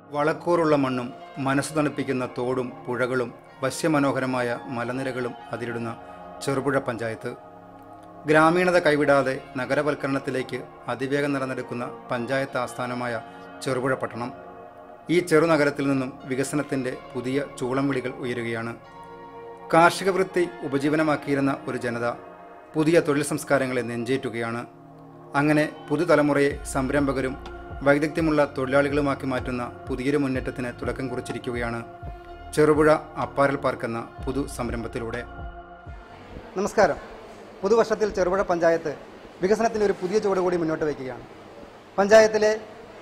വളക്കൂറുള്ള മണ്ണും മനസ്സ് തണുപ്പിക്കുന്ന തോടും പുഴകളും വശ്യമനോഹരമായ മലനിരകളും അതിരിടുന്ന ചെറുപുഴ പഞ്ചായത്ത് ഗ്രാമീണത കൈവിടാതെ നഗരവൽക്കരണത്തിലേക്ക് അതിവേഗം നടന്നെടുക്കുന്ന പഞ്ചായത്ത് ആസ്ഥാനമായ ചെറുപുഴ പട്ടണം ഈ ചെറുനഗരത്തിൽ നിന്നും വികസനത്തിൻ്റെ പുതിയ ചൂളം വിളികൾ ഉയരുകയാണ് കാർഷിക വൃത്തി ഉപജീവനമാക്കിയിരുന്ന ഒരു ജനത പുതിയ തൊഴിൽ സംസ്കാരങ്ങളെ നെഞ്ചേറ്റുകയാണ് അങ്ങനെ പുതുതലമുറയെ സംരംഭകരും വൈദഗ്ധ്യമുള്ള തൊഴിലാളികളുമാക്കി മാറ്റുന്ന പുതിയൊരു മുന്നേറ്റത്തിന് തുടക്കം കുറിച്ചിരിക്കുകയാണ് ചെറുപുഴ അപ്പാരൽ പാർക്ക് എന്ന പുതു സംരംഭത്തിലൂടെ നമസ്കാരം പുതുവർഷത്തിൽ ചെറുപുഴ പഞ്ചായത്ത് വികസനത്തിൻ്റെ ഒരു പുതിയ ചുവട് കൂടി മുന്നോട്ട് വയ്ക്കുകയാണ് പഞ്ചായത്തിലെ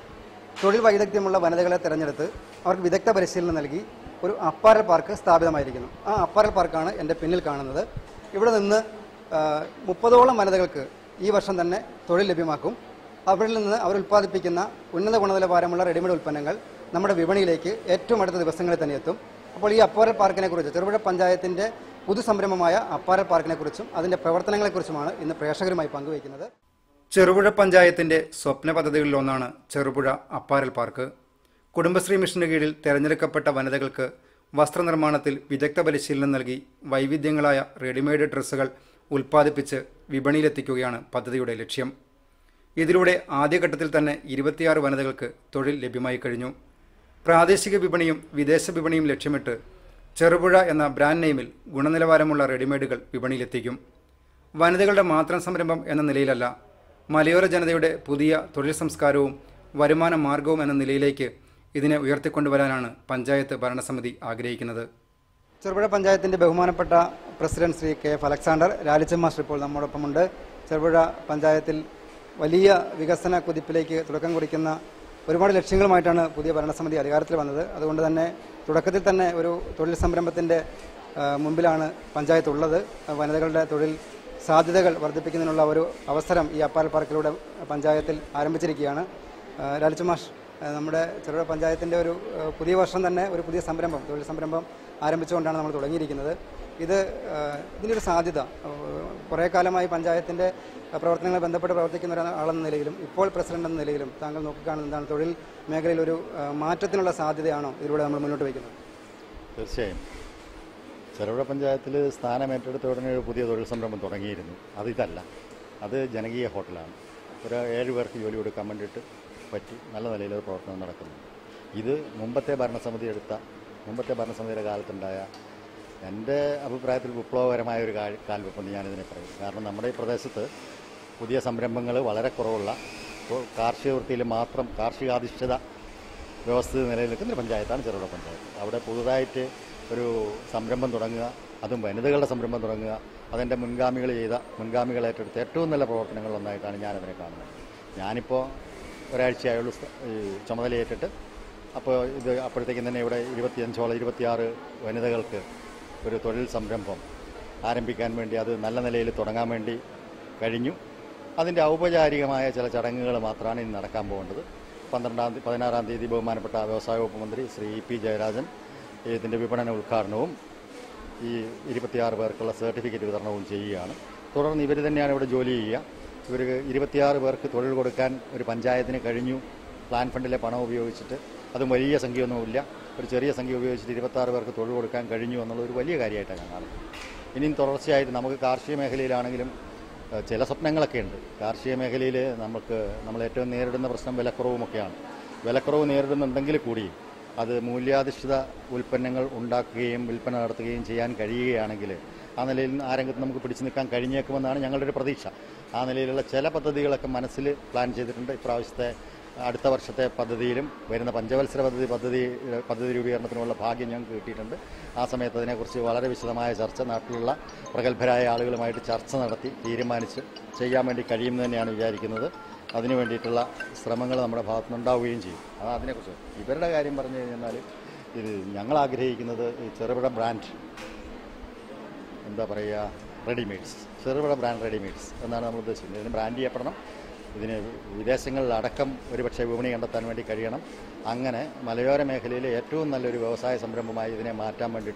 തൊഴിൽ വൈദഗ്ധ്യമുള്ള വനിതകളെ തിരഞ്ഞെടുത്ത് അവർക്ക് വിദഗ്ധ പരിശീലനം നൽകി ഒരു അപ്പാരൽ പാർക്ക് സ്ഥാപിതമായിരിക്കുന്നു ആ അപ്പാരൽ പാർക്കാണ് എൻ്റെ പിന്നിൽ കാണുന്നത് ഇവിടെ നിന്ന് ആ, മുപ്പതോളം വനിതകൾക്ക് ഈ വർഷം തന്നെ തൊഴിൽ ലഭ്യമാക്കും അവരിൽ നിന്ന് അവർ ഉൽപ്പാദിപ്പിക്കുന്ന ഉന്നത ഗുണനിലവാരമുള്ള റെഡിമെയ്ഡ് ഉൽപ്പന്നങ്ങൾ നമ്മുടെ വിപണിയിലേക്ക് ഏറ്റവും അടുത്ത ദിവസങ്ങളിൽ തന്നെ എത്തും അപ്പോൾ ഈ അപ്പാരൽ പാർക്കിനെ കുറിച്ച് ചെറുപുഴ പഞ്ചായത്തിൻ്റെ പുതുസംരംഭമായ അപ്പാരൽ പാർക്കിനെ കുറിച്ചും അതിൻ്റെ പ്രവർത്തനങ്ങളെക്കുറിച്ചുമാണ് ഇന്ന് പ്രേക്ഷകരുമായി പങ്കുവയ്ക്കുന്നത് ചെറുപുഴ പഞ്ചായത്തിന്റെ സ്വപ്ന പദ്ധതികളിലൊന്നാണ് ചെറുപുഴ അപ്പാരൽ പാർക്ക് കുടുംബശ്രീ മിഷന് കീഴിൽ തെരഞ്ഞെടുക്കപ്പെട്ട വനിതകൾക്ക് വസ്ത്രനിർമ്മാണത്തിൽ വിദഗ്ധ പരിശീലനം നൽകി വൈവിധ്യങ്ങളായ റെഡിമെയ്ഡ് ഡ്രസ്സുകൾ ഉൽപ്പാദിപ്പിച്ച് വിപണിയിലെത്തിക്കുകയാണ് പദ്ധതിയുടെ ലക്ഷ്യം ഇതിലൂടെ ആദ്യഘട്ടത്തിൽ തന്നെ ഇരുപത്തിയാറ് വനിതകൾക്ക് തൊഴിൽ ലഭ്യമായി കഴിഞ്ഞു പ്രാദേശിക വിപണിയും വിദേശ വിപണിയും ലക്ഷ്യമിട്ട് ചെറുപുഴ എന്ന ബ്രാൻഡ് നെയിമിൽ ഗുണനിലവാരമുള്ള റെഡിമെയ്ഡുകൾ വിപണിയിലെത്തിക്കും വനിതകളുടെ മാത്രം സംരംഭം എന്ന നിലയിലല്ല മലയോര ജനതയുടെ പുതിയ തൊഴിൽ സംസ്കാരവും വരുമാന മാർഗവും എന്ന നിലയിലേക്ക് ഇതിനെ ഉയർത്തിക്കൊണ്ടുവരാനാണ് പഞ്ചായത്ത് ഭരണസമിതി ആഗ്രഹിക്കുന്നത് ചെറുപുഴ പഞ്ചായത്തിൻ്റെ ബഹുമാനപ്പെട്ട president Shri K F Alexander Lalichan master ഇപ്പോൾ നമ്മോടൊപ്പമുണ്ട് ചെറുപുഴ പഞ്ചായത്തിൽ വലിയ വികസന കുതിപ്പിലേക്ക് തുടക്കം കുറിക്കുന്ന ഒരുപാട് ലക്ഷ്യങ്ങളുമായിട്ടാണ് പുതിയ ഭരണസമിതി അധികാരത്തിൽ വന്നത് അതുകൊണ്ട് തന്നെ തുടക്കത്തിൽ തന്നെ ഒരു തൊഴിൽ സംരംഭത്തിൻ്റെ ആ, മുമ്പിലാണ് പഞ്ചായത്ത് ഉള്ളത് വനിതകളുടെ തൊഴിൽ സാധ്യതകൾ വർദ്ധിപ്പിക്കുന്നതിനുള്ള ഒരു അവസരം ഈ അപ്പാൽ പാർക്കിലൂടെ പഞ്ചായത്തിൽ ആരംഭിച്ചിരിക്കുകയാണ് ആ, ലാലിച്ചു മാഷ് ആ, നമ്മുടെ ചെറുപുഴ പഞ്ചായത്തിൻ്റെ ഒരു ആ, പുതിയ വർഷം തന്നെ ഒരു പുതിയ സംരംഭം തൊഴിൽ സംരംഭം ആരംഭിച്ചുകൊണ്ടാണ് നമ്മൾ തുടങ്ങിയിരിക്കുന്നത് ഇത് ആ, ഇതിനൊരു സാധ്യത ആ, കുറേ കാലമായി പഞ്ചായത്തിൻ്റെ പ്രവർത്തനങ്ങൾ ബന്ധപ്പെട്ട് പ്രവർത്തിക്കുന്ന ഒരാളെന്ന നിലയിലും ഇപ്പോൾ പ്രസിഡന്റ് എന്ന നിലയിലും താങ്കൾ നോക്കിക്കാണുന്ന എന്താണ് തൊഴിൽ മേഖലയിൽ ഒരു ആ, മാറ്റത്തിനുള്ള സാധ്യതയാണോ ഇതിലൂടെ നമ്മൾ മുന്നോട്ട് വയ്ക്കുന്നത് തീർച്ചയായും ചെറുപുഴ പഞ്ചായത്തിൽ സ്ഥാനമേറ്റെടുത്ത ഉടനെ ഒരു പുതിയ തൊഴിൽ സംരംഭം തുടങ്ങിയിരുന്നു അത് ഇതല്ല അത് ജനകീയ ഹോട്ടലാണ് ഒരു ഏഴ് പേർക്ക് ജോലി കൊടുക്കാൻ വേണ്ടിയിട്ട് പറ്റി നല്ല നിലയിൽ ഒരു പ്രവർത്തനം നടക്കുന്നു ഇത് മുമ്പത്തെ ഭരണസമിതി എടുത്ത മുമ്പത്തെ ഭരണസമിതിയുടെ കാലത്തുണ്ടായ എൻ്റെ അഭിപ്രായത്തിൽ വിപ്ലവകരമായ ഒരു കാ- കാൽവെപ്പെന്ന് ഞാനിതിനെ പറയും കാരണം നമ്മുടെ ഈ പ്രദേശത്ത് പുതിയ സംരംഭങ്ങൾ വളരെ കുറവുള്ള ഇപ്പോൾ കാർഷിക വൃത്തിയിൽ മാത്രം കാർഷികാധിഷ്ഠിത വ്യവസ്ഥിത നിലയിൽ നിൽക്കുന്ന ഒരു പഞ്ചായത്താണ് ചെറുപുഴ പഞ്ചായത്ത് അവിടെ പുതുതായിട്ട് ഒരു സംരംഭം തുടങ്ങുക അതും വനിതകളുടെ സംരംഭം തുടങ്ങുക അതെൻ്റെ മുൻഗാമികൾ ചെയ്ത മുൻഗാമികൾ ഏറ്റെടുത്ത ഏറ്റവും നല്ല പ്രവർത്തനങ്ങളൊന്നായിട്ടാണ് ഞാനതിനെ കാണുന്നത് ഞാനിപ്പോൾ ഒരാഴ്ചയായുള്ള ചുമതലയേറ്റിട്ട് അപ്പോൾ ഇത് അപ്പോഴത്തേക്കും തന്നെ ഇവിടെ ഇരുപത്തിയഞ്ചോളം ഇരുപത്തിയാറ് വനിതകൾക്ക് ഒരു തൊഴിൽ സംരംഭം ആരംഭിക്കാൻ വേണ്ടി അത് നല്ല നിലയിൽ തുടങ്ങാൻ വേണ്ടി കഴിഞ്ഞു അതിൻ്റെ ഔപചാരികമായ ചില ചടങ്ങുകൾ മാത്രമാണ് ഇനി നടക്കാൻ പോകേണ്ടത് പന്ത്രണ്ടാം തീയതി പതിനാറാം തീയതി ബഹുമാനപ്പെട്ട വ്യവസായ വകുപ്പ് മന്ത്രി ശ്രീ ഇ പി ജയരാജൻ ഇതിൻ്റെ വിപണന ഉദ്ഘാടനവും ഈ ഇരുപത്തിയാറ് പേർക്കുള്ള സർട്ടിഫിക്കറ്റ് വിതരണവും ചെയ്യുകയാണ് തുടർന്ന് ഇവർ തന്നെയാണ് ഇവിടെ ജോലി ചെയ്യുക ഇവർ ഇരുപത്തിയാറ് പേർക്ക് തൊഴിൽ കൊടുക്കാൻ ഒരു പഞ്ചായത്തിന് കഴിഞ്ഞു പ്ലാൻ ഫണ്ടിലെ പണം ഉപയോഗിച്ചിട്ട് അതും വലിയ സംഖ്യയൊന്നുമില്ല ഒരു ചെറിയ സംഖ്യ ഉപയോഗിച്ചിട്ട് ഇരുപത്താറ് പേർക്ക് തൊഴിൽ കൊടുക്കാൻ കഴിഞ്ഞു എന്നുള്ളത് ഒരു വലിയ കാര്യമായിട്ടാണ് ഞാൻ കാണുന്നത് ഇനിയും തുടർച്ചയായിട്ട് നമുക്ക് കാർഷിക മേഖലയിലാണെങ്കിലും ഏഹ്, ചില സ്വപ്നങ്ങളൊക്കെ ഉണ്ട് കാർഷിക മേഖലയിൽ നമുക്ക് നമ്മൾ ഏറ്റവും നേരിടുന്ന പ്രശ്നം വിലക്കുറവുമൊക്കെയാണ് വിലക്കുറവ് നേരിടുന്നുണ്ടെങ്കിൽ കൂടി അത് മൂല്യാധിഷ്ഠിത ഉൽപ്പന്നങ്ങൾ ഉണ്ടാക്കുകയും വിൽപ്പന നടത്തുകയും ചെയ്യാൻ കഴിയുകയാണെങ്കിൽ ആ നിലയിൽ ആ രംഗത്ത് നമുക്ക് പിടിച്ചു നിൽക്കാൻ കഴിഞ്ഞേക്കുമെന്നാണ് ഞങ്ങളുടെ ഒരു പ്രതീക്ഷ ആ നിലയിലുള്ള ചില പദ്ധതികളൊക്കെ മനസ്സിൽ പ്ലാൻ ചെയ്തിട്ടുണ്ട് ഇപ്രാവശ്യത്തെ അടുത്ത വർഷത്തെ പദ്ധതിയിലും വരുന്ന പഞ്ചവത്സര പദ്ധതി പദ്ധതി പദ്ധതി രൂപീകരണത്തിനുള്ള ഭാഗ്യം ഞങ്ങൾക്ക് കിട്ടിയിട്ടുണ്ട് ആ സമയത്ത് അതിനെക്കുറിച്ച് വളരെ വിശദമായ ചർച്ച നാട്ടിലുള്ള പ്രഗത്ഭരായ ആളുകളുമായിട്ട് ചർച്ച നടത്തി തീരുമാനിച്ച് ചെയ്യാൻ വേണ്ടി കഴിയുമെന്ന് തന്നെയാണ് വിചാരിക്കുന്നത് അതിനു വേണ്ടിയിട്ടുള്ള ശ്രമങ്ങൾ നമ്മുടെ ഭാഗത്തുനിന്ന് ഉണ്ടാവുകയും ചെയ്യും അത് അതിനെക്കുറിച്ച് ഇവരുടെ കാര്യം പറഞ്ഞു കഴിഞ്ഞാൽ ഇത് ഞങ്ങൾ ആഗ്രഹിക്കുന്നത് ഈ ചെറുകിട ബ്രാൻഡ് എന്താ പറയുക റെഡിമെയ്ഡ്സ് ചെറുകിട ബ്രാൻഡ് റെഡിമെയ്ഡ്സ് എന്നാണ് നമ്മൾ ഉദ്ദേശിക്കുന്നത് ഇതിന് ബ്രാൻഡ് ചെയ്യപ്പെടണം ഇതിന് വിദേശങ്ങളിലടക്കം ഒരുപക്ഷെ വിപണി കണ്ടെത്താൻ വേണ്ടി കഴിയണം അങ്ങനെ മലയോര മേഖലയിലെ ഏറ്റവും നല്ലൊരു വ്യവസായ സംരംഭമായി ഇതിനെ മാറ്റാൻ വേണ്ടിയിട്ട്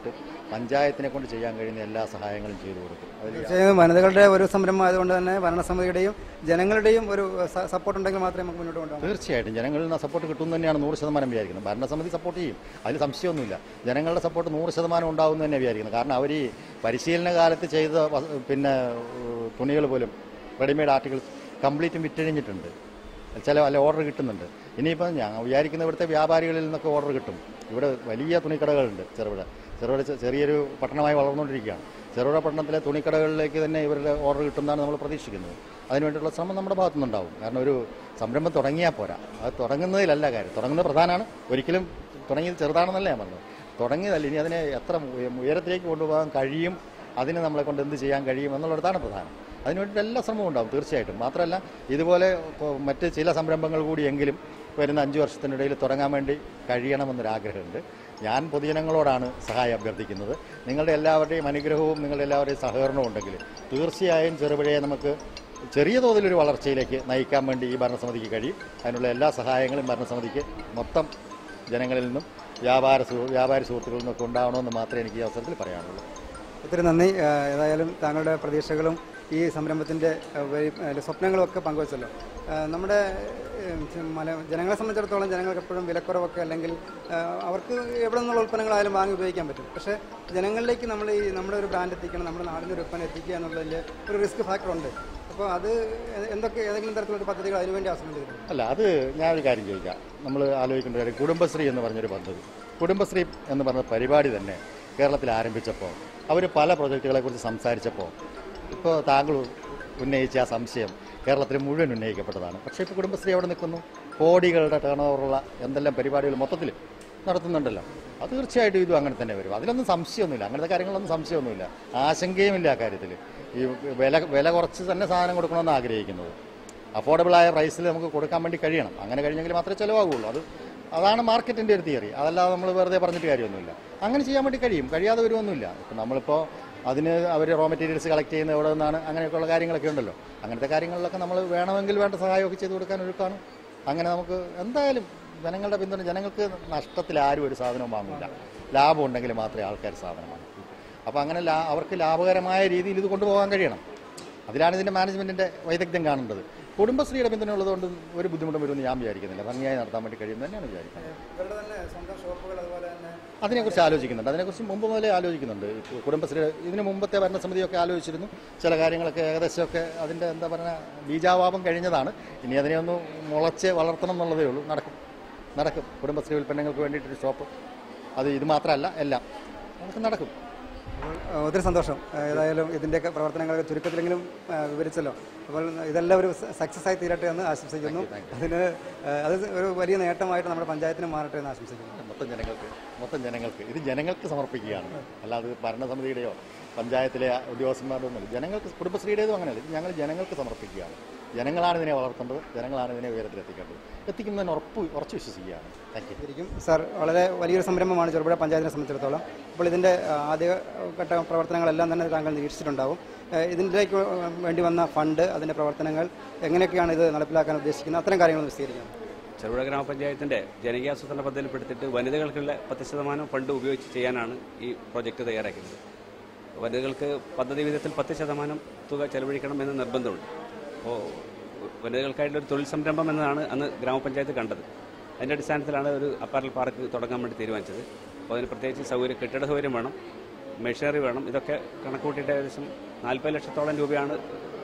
പഞ്ചായത്തിനെ കൊണ്ട് ചെയ്യാൻ കഴിയുന്ന എല്ലാ സഹായങ്ങളും ചെയ്തു കൊടുക്കും അതിൽ തീർച്ചയായും വനിതകളുടെ ഒരു സംരംഭം ആയതുകൊണ്ട് തന്നെ ഭരണസമിതിയുടെയും ജനങ്ങളുടെയും ഒരു സപ്പോർട്ട് ഉണ്ടെങ്കിൽ മാത്രമേ നമുക്ക് മുന്നോട്ട് കൊണ്ടുപോകാൻ തീർച്ചയായിട്ടും ജനങ്ങളിൽ നിന്ന് സപ്പോർട്ട് കിട്ടും തന്നെയാണ് നൂറ് ശതമാനം വിചാരിക്കുന്നത് ഭരണസമിതി സപ്പോർട്ട് ചെയ്യും അതിൽ സംശയമൊന്നുമില്ല ജനങ്ങളുടെ സപ്പോർട്ട് നൂറ് ശതമാനം ഉണ്ടാവും എന്ന് തന്നെ വിചാരിക്കുന്നത് കാരണം അവർ ഈ പരിശീലന കാലത്ത് ചെയ്ത വ- പിന്നെ തുണികൾ പോലും റെഡിമെയ്ഡ് ആർട്ടിക്കിൾസ് കംപ്ലീറ്റും വിറ്റഴിഞ്ഞിട്ടുണ്ട് ചില അല്ല ഓർഡർ കിട്ടുന്നുണ്ട് ഇനിയിപ്പം ഞാൻ വിചാരിക്കുന്ന ഇവിടുത്തെ വ്യാപാരികളിൽ നിന്നൊക്കെ ഓർഡർ കിട്ടും ഇവിടെ വലിയ തുണിക്കടകളുണ്ട് ചെറുപുഴ ചെറുപുഴ ചെ- ചെറിയൊരു പട്ടണമായി വളർന്നുകൊണ്ടിരിക്കുകയാണ് ചെറുപുഴ പട്ടണത്തിലെ തുണിക്കടകളിലേക്ക് തന്നെ ഇവരുടെ ഓർഡർ കിട്ടുന്നതാണ് നമ്മൾ പ്രതീക്ഷിക്കുന്നത് അതിനുവേണ്ടിയുള്ള ശ്രമം നമ്മുടെ ഭാഗത്തുനിന്നുണ്ടാവും കാരണം ഒരു സംരംഭം തുടങ്ങിയാൽ പോരാ അത് തുടങ്ങുന്നതിലല്ല കാര്യം തുടങ്ങുന്നത് പ്രധാനമാണ് ഒരിക്കലും തുടങ്ങിയത് ചെറുതാണെന്നല്ല ഞാൻ പറഞ്ഞത് തുടങ്ങിയതല്ല ഇനി അതിനെ എത്ര ഉയ- ഉയരത്തിലേക്ക് കൊണ്ടുപോകാൻ കഴിയും അതിന് നമ്മളെ കൊണ്ട് എന്ത് ചെയ്യാൻ കഴിയും എന്നുള്ളതാണ് പ്രധാനം അതിനുവേണ്ടി എല്ലാ ശ്രമവും ഉണ്ടാവും തീർച്ചയായിട്ടും മാത്രമല്ല ഇതുപോലെ ഇപ്പോൾ മറ്റ് ചില സംരംഭങ്ങൾ കൂടിയെങ്കിലും വരുന്ന അഞ്ച് വർഷത്തിനിടയിൽ തുടങ്ങാൻ വേണ്ടി കഴിയണമെന്നൊരാഗ്രഹമുണ്ട് ഞാൻ പൊതുജനങ്ങളോടാണ് സഹായം അഭ്യർത്ഥിക്കുന്നത് നിങ്ങളുടെ എല്ലാവരുടെയും അനുഗ്രഹവും നിങ്ങളുടെ എല്ലാവരുടെയും സഹകരണവും ഉണ്ടെങ്കിൽ തീർച്ചയായും ചെറുപുഴയെ നമുക്ക് ചെറിയ തോതിലൊരു വളർച്ചയിലേക്ക് നയിക്കാൻ വേണ്ടി ഈ ഭരണസമിതിക്ക് കഴിയും അതിനുള്ള എല്ലാ സഹായങ്ങളും ഭരണസമിതിക്ക് മൊത്തം ജനങ്ങളിൽ നിന്നും വ്യാപാര സുഹൃ വ്യാപാരി സുഹൃത്തുക്കളിൽ നിന്നൊക്കെ ഉണ്ടാവണമെന്ന് മാത്രമേ എനിക്ക് ഈ അവസരത്തിൽ പറയാനുള്ളൂ ഒത്തിരി നന്ദി ആ, ഏതായാലും താങ്കളുടെ പ്രതീക്ഷകളും ഈ സംരംഭത്തിൻ്റെ ആ, വഴി- ആ, സ്വപ്നങ്ങളും ഒക്കെ പങ്കുവച്ചല്ലോ ആ, നമ്മുടെ ഏം, ചെ- മല ജനങ്ങളെ സംബന്ധിച്ചിടത്തോളം ജനങ്ങൾക്ക് എപ്പോഴും വിലക്കുറവൊക്കെ അല്ലെങ്കിൽ ആ, അവർക്ക് എവിടെ നിന്നുള്ള ഉൽപ്പന്നങ്ങളായാലും വാങ്ങി ഉപയോഗിക്കാൻ പറ്റും പക്ഷേ ജനങ്ങളിലേക്ക് നമ്മൾ ഈ നമ്മുടെ ഒരു ബ്രാൻഡ് എത്തിക്കണം നമ്മുടെ നാടിൻ്റെ ഒരു ഉൽപ്പന്നം എത്തിക്കുക എന്നുള്ളതിൽ ഒരു റിസ്ക് ഫാക്ടർ ഉണ്ട് അപ്പോൾ അത് എ- എന്തൊക്കെ ഏതെങ്കിലും തരത്തിലുള്ള പദ്ധതികൾ അതിനുവേണ്ടി ആസൂത്രണം ചെയ്തിട്ടുണ്ട് അല്ല അത് ഞാനൊരു കാര്യം ചോദിക്കാം നമ്മൾ ആലോചിക്കേണ്ട കാര്യം കുടുംബശ്രീ എന്ന് പറഞ്ഞൊരു പദ്ധതി കുടുംബശ്രീ എന്ന് പറഞ്ഞ പരിപാടി തന്നെ കേരളത്തിൽ ആരംഭിച്ചപ്പോൾ അവർ പല പ്രൊജക്റ്റുകളെക്കുറിച്ച് സംസാരിച്ചപ്പോൾ ഇപ്പോൾ താങ്കൾ ഉന്നയിച്ച ആ സംശയം കേരളത്തിൽ മുഴുവൻ ഉന്നയിക്കപ്പെട്ടതാണ് പക്ഷേ ഇപ്പോൾ കുടുംബശ്രീ എവിടെ നിൽക്കുന്നു കോടികളുടെ ടേൺ ഓവറുള്ള എന്തെല്ലാം പരിപാടികൾ മൊത്തത്തിൽ നടത്തുന്നുണ്ടല്ലോ അത് തീർച്ചയായിട്ടും ഇതും അങ്ങനെ തന്നെ വരും അതിലൊന്നും സംശയമൊന്നുമില്ല അങ്ങനത്തെ കാര്യങ്ങളൊന്നും സംശയമൊന്നുമില്ല ആശങ്കയുമില്ല ആ കാര്യത്തിൽ ഈ വില വില കുറച്ച് തന്നെ സാധനം കൊടുക്കണമെന്ന് ആഗ്രഹിക്കുന്നത് അഫോർഡബിളായ പ്രൈസിൽ നമുക്ക് കൊടുക്കാൻ വേണ്ടി കഴിയണം അങ്ങനെ കഴിഞ്ഞെങ്കിൽ മാത്രമേ ചിലവാകുള്ളൂ അത് അതാണ് മാർക്കറ്റിൻ്റെ ഒരു തിയറി അതല്ലാതെ നമ്മൾ വെറുതെ പറഞ്ഞിട്ട് കാര്യമൊന്നുമില്ല അങ്ങനെ ചെയ്യാൻ വേണ്ടി കഴിയും കഴിയാതെ വരുമൊന്നുമില്ല ഇപ്പം നമ്മളിപ്പോൾ അതിന് അവർ റോ മെറ്റീരിയൽസ് കളക്ട് ചെയ്യുന്ന എവിടെ നിന്നാണ് അങ്ങനെയൊക്കെയുള്ള കാര്യങ്ങളൊക്കെ ഉണ്ടല്ലോ അങ്ങനത്തെ കാര്യങ്ങളിലൊക്കെ നമ്മൾ വേണമെങ്കിൽ വേണ്ട സഹായമൊക്കെ ചെയ്ത് കൊടുക്കാൻ ഒരുക്കാണ് അങ്ങനെ നമുക്ക് എന്തായാലും ജനങ്ങളുടെ പിന്തുണ ജനങ്ങൾക്ക് നഷ്ടത്തിൽ ആരും ഒരു സാധനവും വാങ്ങില്ല ലാഭം ഉണ്ടെങ്കിൽ മാത്രമേ ആൾക്കാർ സാധനം വാങ്ങൂ അപ്പോൾ അങ്ങനെ ലാ അവർക്ക് ലാഭകരമായ രീതിയിൽ ഇത് കൊണ്ടുപോകാൻ കഴിയണം അതിലാണ് ഇതിൻ്റെ മാനേജ്മെൻറ്റിൻ്റെ വൈദഗ്ധ്യം കാണേണ്ടത് കുടുംബശ്രീയുടെ പിന്തുണ ഉള്ളതുകൊണ്ട് ഒരു ബുദ്ധിമുട്ടും വരുമെന്ന് ഞാൻ വിചാരിക്കുന്നില്ല ഭംഗിയായി നടത്താൻ വേണ്ടി കഴിയുമെന്ന് തന്നെയാണ് വിചാരിക്കുന്നത് ഇവരുടെ തന്നെ സ്വന്തം ഷോപ്പുകൾ അതുപോലെ തന്നെ അതിനെക്കുറിച്ച് ആലോചിക്കുന്നുണ്ട് അതിനെക്കുറിച്ച് മുമ്പ് മുതലേ ആലോചിക്കുന്നുണ്ട് ഇപ്പോൾ കുടുംബശ്രീ ഇതിന് മുമ്പത്തെ ഭരണസമിതിയൊക്കെ ആലോചിച്ചിരുന്നു ചില കാര്യങ്ങളൊക്കെ ഏകദേശമൊക്കെ അതിൻ്റെ എന്താ പറയുക ബീജാവാപം കഴിഞ്ഞതാണ് ഇനി അതിനെ ഒന്ന് മുളച്ച് വളർത്തണം എന്നുള്ളതേ ഉള്ളൂ നടക്കും നടക്കും കുടുംബശ്രീ ഉൽപ്പന്നങ്ങൾക്ക് വേണ്ടിയിട്ടൊരു ഷോപ്പ് അത് ഇത് മാത്രമല്ല എല്ലാം നമുക്ക് നടക്കും അപ്പോൾ, ആ, ഒത്തിരി സന്തോഷം ആ, ഏതായാലും ഇതിൻ്റെയൊക്കെ പ്രവർത്തനങ്ങളൊക്കെ ചുരുക്കത്തിലെങ്കിലും ആ, വിവരിച്ചല്ലോ അപ്പോൾ ഇതെല്ലാം ഒരു സക്സസ് ആയി തീരട്ടെ എന്ന് ആശംസിക്കുന്നു അതിന് ആ, അത് ഒരു വലിയ നേട്ടമായിട്ട് നമ്മുടെ പഞ്ചായത്തിന് മാറട്ടെ എന്ന് ആശംസിക്കുന്നു മൊത്തം ജനങ്ങൾക്ക് മൊത്തം ജനങ്ങൾക്ക് ഇത് ജനങ്ങൾക്ക് സമർപ്പിക്കുകയാണ് അല്ലാതെ ഭരണസമിതിയുടെയോ പഞ്ചായത്തിലെ ഉദ്യോഗസ്ഥന്മാരുടെ ഒന്നുമില്ല ജനങ്ങൾക്ക് കുടുംബശ്രീയുടേതും അങ്ങനെയല്ല ഇത് ഞങ്ങൾ ജനങ്ങൾക്ക് സമർപ്പിക്കുകയാണ് ജനങ്ങളാണ് ഇതിനെ വളർത്തേണ്ടത് ജനങ്ങളാണ് ഇതിനെ ഉയരത്തിലെത്തിക്കേണ്ടത് എത്തിക്കുന്നതിന് ഉറപ്പ് ഉറച്ചു വിശ്വസിക്കുകയാണ് താങ്ക് യു ശരിക്കും സാർ വളരെ വലിയൊരു സംരംഭമാണ് ചെറുപുഴ പഞ്ചായത്തിനെ സംബന്ധിച്ചിടത്തോളം അപ്പോൾ ഇതിൻ്റെ ആ, ആദ്യ ഘട്ട പ്രവർത്തനങ്ങളെല്ലാം തന്നെ താങ്കൾ നിരീക്ഷിച്ചിട്ടുണ്ടാവും ആ, ഇതിലേക്ക് വേണ്ടി വന്ന ഫണ്ട് അതിൻ്റെ പ്രവർത്തനങ്ങൾ എങ്ങനെയൊക്കെയാണ് ഇത് നടപ്പിലാക്കാൻ ഉദ്ദേശിക്കുന്നത് അത്തരം കാര്യങ്ങൾ വിശദീകരിക്കാം ചെറുപുഴ ഗ്രാമപഞ്ചായത്തിന്റെ ജനകീയാസൂത്രണ പദ്ധതിയിൽപ്പെടുത്തിയിട്ട് വനിതകൾക്കുള്ള പത്ത് ശതമാനം ഫണ്ട് ഉപയോഗിച്ച് ചെയ്യാനാണ് ഈ പ്രോജക്റ്റ് തയ്യാറാക്കുന്നത് വനിതകൾക്ക് പദ്ധതി വിധത്തിൽ പത്ത് ശതമാനം തുക ചെലവഴിക്കണം എന്ന് നിർബന്ധമുണ്ട് അപ്പോൾ വനിതകൾക്കായിട്ടുള്ള ഒരു തൊഴിൽ സംരംഭം എന്നതാണ് അന്ന് ഗ്രാമപഞ്ചായത്ത് കണ്ടത് അതിൻ്റെ അടിസ്ഥാനത്തിലാണ് ഒരു അപ്പാരൽ പാർക്ക് തുടങ്ങാൻ വേണ്ടി തീരുമാനിച്ചത് അപ്പോൾ അതിന് പ്രത്യേകിച്ച് സൗകര്യം കെട്ടിട സൗകര്യം വേണം മെഷീനറി വേണം ഇതൊക്കെ കണക്കൂട്ടിയിട്ട് ഏകദേശം നാൽപ്പത് ലക്ഷത്തോളം രൂപയാണ്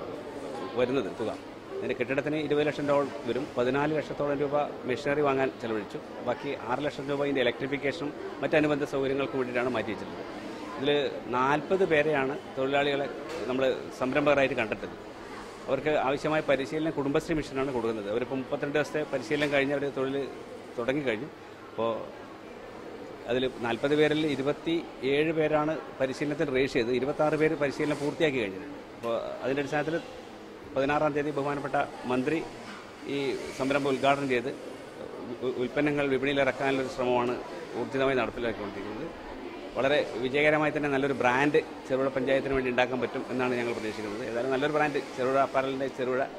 വരുന്നത് തുക അതിൻ്റെ കെട്ടിടത്തിന് ഇരുപത് ലക്ഷം രൂപ വരും പതിനാല് ലക്ഷത്തോളം രൂപ മെഷീനറി വാങ്ങാൻ ചെലവഴിച്ചു ബാക്കി ആറ് ലക്ഷം രൂപ ഇതിൻ്റെ ഇലക്ട്രിഫിക്കേഷനും മറ്റനുബന്ധ സൗകര്യങ്ങൾക്കും വേണ്ടിയിട്ടാണ് മാറ്റി വെച്ചിട്ടുള്ളത് ഇതിൽ നാൽപ്പത് പേരെയാണ് തൊഴിലാളികളെ നമ്മൾ സംരംഭകരായിട്ട് കണ്ടെത്തുന്നത് അവർക്ക് ആവശ്യമായ പരിശീലനം കുടുംബശ്രീ മിഷനാണ് കൊടുക്കുന്നത് അവരിപ്പോൾ മുപ്പത്തിരണ്ട് ദിവസത്തെ പരിശീലനം കഴിഞ്ഞ് അവർ തൊഴിൽ തുടങ്ങിക്കഴിഞ്ഞു അപ്പോൾ അതിൽ നാൽപ്പത് പേരിൽ ഇരുപത്തി ഏഴ് പേരാണ് പരിശീലനത്തിൽ രജിസ്റ്റർ ചെയ്തത് ഇരുപത്തി ആറ് പേര് പരിശീലനം പൂർത്തിയാക്കി കഴിഞ്ഞിട്ടുണ്ട് അപ്പോൾ അതിൻ്റെ അടിസ്ഥാനത്തിൽ പതിനാറാം തീയതി ബഹുമാനപ്പെട്ട മന്ത്രി ഈ സംരംഭം ഉദ്ഘാടനം ചെയ്ത് ഉ- ഉൽപ്പന്നങ്ങൾ വിപണിയിൽ ഇറക്കാനുള്ളൊരു ശ്രമമാണ് ഊർജിതമായി നടപ്പിലാക്കിക്കൊണ്ടിരിക്കുന്നത് വളരെ വിജയകരമായി തന്നെ നല്ലൊരു ബ്രാൻഡ് ചെറുപുഴ പഞ്ചായത്തിന് വേണ്ടി ഉണ്ടാക്കാൻ പറ്റും എന്നാണ് ഞങ്ങൾ പ്രതീക്ഷിക്കുന്നത് ഏതായാലും നല്ലൊരു ബ്രാൻഡ് ചെറുപുഴ അപ്പാരലിൻ്റെ ചെറുപുഴ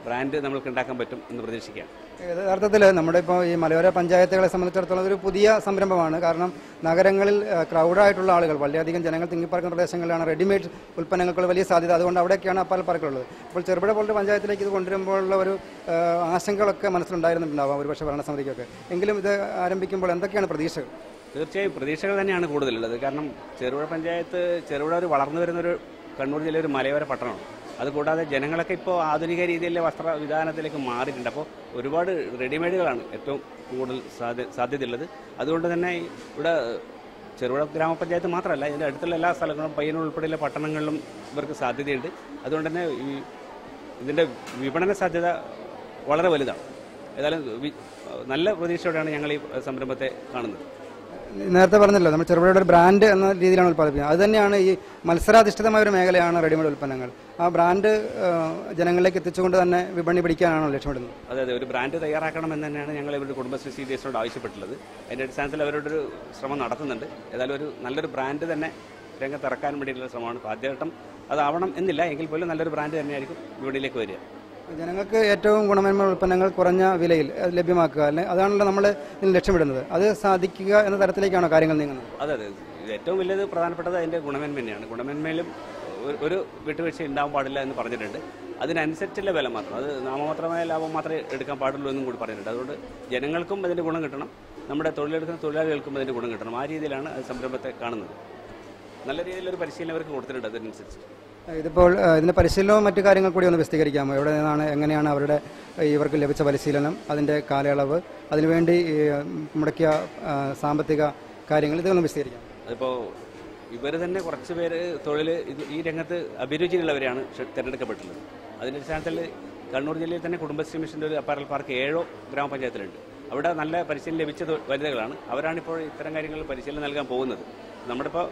ബ്രാൻഡ് നമ്മൾക്ക് ഉണ്ടാക്കാൻ പറ്റും എന്ന് പ്രതീക്ഷിക്കാം യഥാർത്ഥത്തിൽ നമ്മുടെ ഇപ്പോൾ ഈ മലയോര പഞ്ചായത്തുകളെ സംബന്ധിച്ചിടത്തോളം ഒരു പുതിയ സംരംഭമാണ് കാരണം നഗരങ്ങളിൽ ക്രൗഡായിട്ടുള്ള ആളുകൾ വളരെയധികം ജനങ്ങൾ തിങ്ങിപ്പാർക്കുന്ന പ്രദേശങ്ങളിലാണ് റെഡിമെയ്ഡ് ഉൽപ്പന്നങ്ങൾക്കുള്ള വലിയ സാധ്യത അതുകൊണ്ട് അവിടെയൊക്കെയാണ് അപ്പാൽ പാർക്കുള്ളത് അപ്പോൾ ചെറുപുഴ പോലൊരു പഞ്ചായത്തിലേക്ക് ഇത് കൊണ്ടുവരുമ്പോഴുള്ള ഒരു ആ, ആശങ്കകളൊക്കെ മനസ്സിലുണ്ടായിരുന്നുണ്ടാവാം ഒരുപക്ഷെ ഭരണസമിതിക്കൊക്കെ എങ്കിലും ഇത് ആരംഭിക്കുമ്പോൾ എന്തൊക്കെയാണ് പ്രതീക്ഷകൾ തീർച്ചയായും പ്രതീക്ഷകൾ തന്നെയാണ് കൂടുതലുള്ളത് കാരണം ചെറുപുഴ പഞ്ചായത്ത് ചെറുപുഴ ഒരു വളർന്നു വരുന്നൊരു കണ്ണൂർ ജില്ലയിലെ ഒരു മലയോര പട്ടണമാണ് അതുകൂടാതെ ജനങ്ങളൊക്കെ ഇപ്പോൾ ആധുനിക രീതിയിലെ വസ്ത്ര വിധാനത്തിലേക്ക് മാറിയിട്ടുണ്ട് അപ്പോൾ ഒരുപാട് റെഡിമെയ്ഡുകളാണ് ഏറ്റവും കൂടുതൽ സാധ്യ സാധ്യതയുള്ളത് അതുകൊണ്ട് തന്നെ ഈ ഇവിടെ ചെറുപുഴ ഗ്രാമപഞ്ചായത്ത് മാത്രമല്ല ഇതിൻ്റെ അടുത്തുള്ള എല്ലാ സ്ഥലങ്ങളും പയ്യന്നൂർ ഉൾപ്പെടെയുള്ള പട്ടണങ്ങളിലും ഇവർക്ക് സാധ്യതയുണ്ട് അതുകൊണ്ട് തന്നെ ഈ ഇതിൻ്റെ വിപണന സാധ്യത വളരെ വലുതാണ് ഏതായാലും വി- നല്ല പ്രതീക്ഷയോടെയാണ് ഞങ്ങൾ ഈ സംരംഭത്തെ കാണുന്നത് നേരത്തെ പറഞ്ഞല്ലോ നമ്മൾ ചെറുപുഴയുടെ ഒരു ബ്രാൻഡ് എന്ന രീതിയിലാണ് ഉൽപ്പാദിപ്പിക്കുന്നത് അത് തന്നെയാണ് ഈ മത്സരാധിഷ്ഠിതമായ ഒരു മേഖലയാണ് റെഡിമെയ്ഡ് ഉൽപ്പന്നങ്ങൾ ആ ബ്രാൻഡ് ആ, ജനങ്ങളിലേക്ക് എത്തിച്ചുകൊണ്ട് തന്നെ വിപണി പിടിക്കാനാണോ ലക്ഷ്യമിടുന്നത് അതെ അതെ ഒരു ബ്രാൻഡ് തയ്യാറാക്കണമെന്ന് തന്നെയാണ് ഞങ്ങൾ ഇവരുടെ കുടുംബശ്രീ സി ഡി എസിനോട് ആവശ്യപ്പെട്ടുള്ളത് അതിൻ്റെ അടിസ്ഥാനത്തിൽ അവരോടൊരു ശ്രമം നടത്തുന്നുണ്ട് ഏതായാലും ഒരു നല്ലൊരു ബ്രാൻഡ് തന്നെ രംഗത്തിറക്കാൻ വേണ്ടിയിട്ടുള്ള ശ്രമമാണ് ഇപ്പോൾ ആദ്യഘട്ടം അതാവണം എന്നില്ല എങ്കിൽ പോലും നല്ലൊരു ബ്രാൻഡ് തന്നെയായിരിക്കും വിപണിയിലേക്ക് വരിക ജനങ്ങൾക്ക് ഏറ്റവും ഗുണമേന്മ ഉൽപ്പന്നങ്ങൾ കുറഞ്ഞ വിലയിൽ അത് ലഭ്യമാക്കുക അല്ലെ അതാണല്ലോ നമ്മൾ ഇതിന് ലക്ഷ്യമിടുന്നത് അത് സാധിക്കുക എന്ന തരത്തിലേക്കാണോ കാര്യങ്ങൾ നീങ്ങുന്നത് അതെ അതെ ഇത് ഏറ്റവും വലിയത് പ്രധാനപ്പെട്ടത് അതിൻ്റെ ഗുണമേന്മ തന്നെയാണ് ഗുണമേന്മയിലും ഒരു- ഒരു വിട്ടുവീഴ്ച ഉണ്ടാവാൻ പാടില്ല എന്ന് പറഞ്ഞിട്ടുണ്ട് അതിനനുസരിച്ചുള്ള വില മാത്രം അത് നാമമാത്രമായ ലാഭം മാത്രമേ എടുക്കാൻ പാടുള്ളൂ എന്നും കൂടി പറഞ്ഞിട്ടുണ്ട് അതുകൊണ്ട് ജനങ്ങൾക്കും അതിൻ്റെ ഗുണം കിട്ടണം നമ്മുടെ തൊഴിലെടുക്കുന്ന തൊഴിലാളികൾക്കും അതിൻ്റെ ഗുണം കിട്ടണം ആ രീതിയിലാണ് അത് സംരംഭത്തെ കാണുന്നത് നല്ല രീതിയിലൊരു പരിശീലനം അവർക്ക് കൊടുത്തിട്ടുണ്ട് അതിനനുസരിച്ച് ഇതിപ്പോൾ ആ, ഇതിന്റെ പരിശീലനവും മറ്റു കാര്യങ്ങൾ കൂടി ഒന്ന് വിശദീകരിക്കാമോ എവിടെ നിന്നാണ് എങ്ങനെയാണ് അവരുടെ ആ, ഇവർക്ക് ലഭിച്ച പരിശീലനം അതിന്റെ കാലയളവ് അതിനുവേണ്ടി ഈ, മുടക്കിയ ആ, സാമ്പത്തിക കാര്യങ്ങൾ ഇതൊന്ന് വിശദീകരിക്കാം അതിപ്പോൾ ഇവർ തന്നെ കുറച്ച് പേര് തൊഴിൽ ഇത് ഈ രംഗത്ത് അഭിരുചിയുള്ളവരെയാണ് ക്ഷ- തിരഞ്ഞെടുക്കപ്പെട്ടുള്ളത് അതിൻ്റെ അടിസ്ഥാനത്തിൽ കണ്ണൂർ ജില്ലയിൽ തന്നെ കുടുംബശ്രീ മിഷൻ്റെ ഒരു അപ്പാരൽ പാർക്ക് ഏഴോ ഗ്രാമപഞ്ചായത്തിലുണ്ട് അവിടെ നല്ല പരിശീലനം ലഭിച്ച തൊ- വനിതകളാണ് അവരാണിപ്പോൾ ഇത്തരം കാര്യങ്ങളിൽ പരിശീലനം നൽകാൻ പോകുന്നത് നമ്മുടെ ഇപ്പോൾ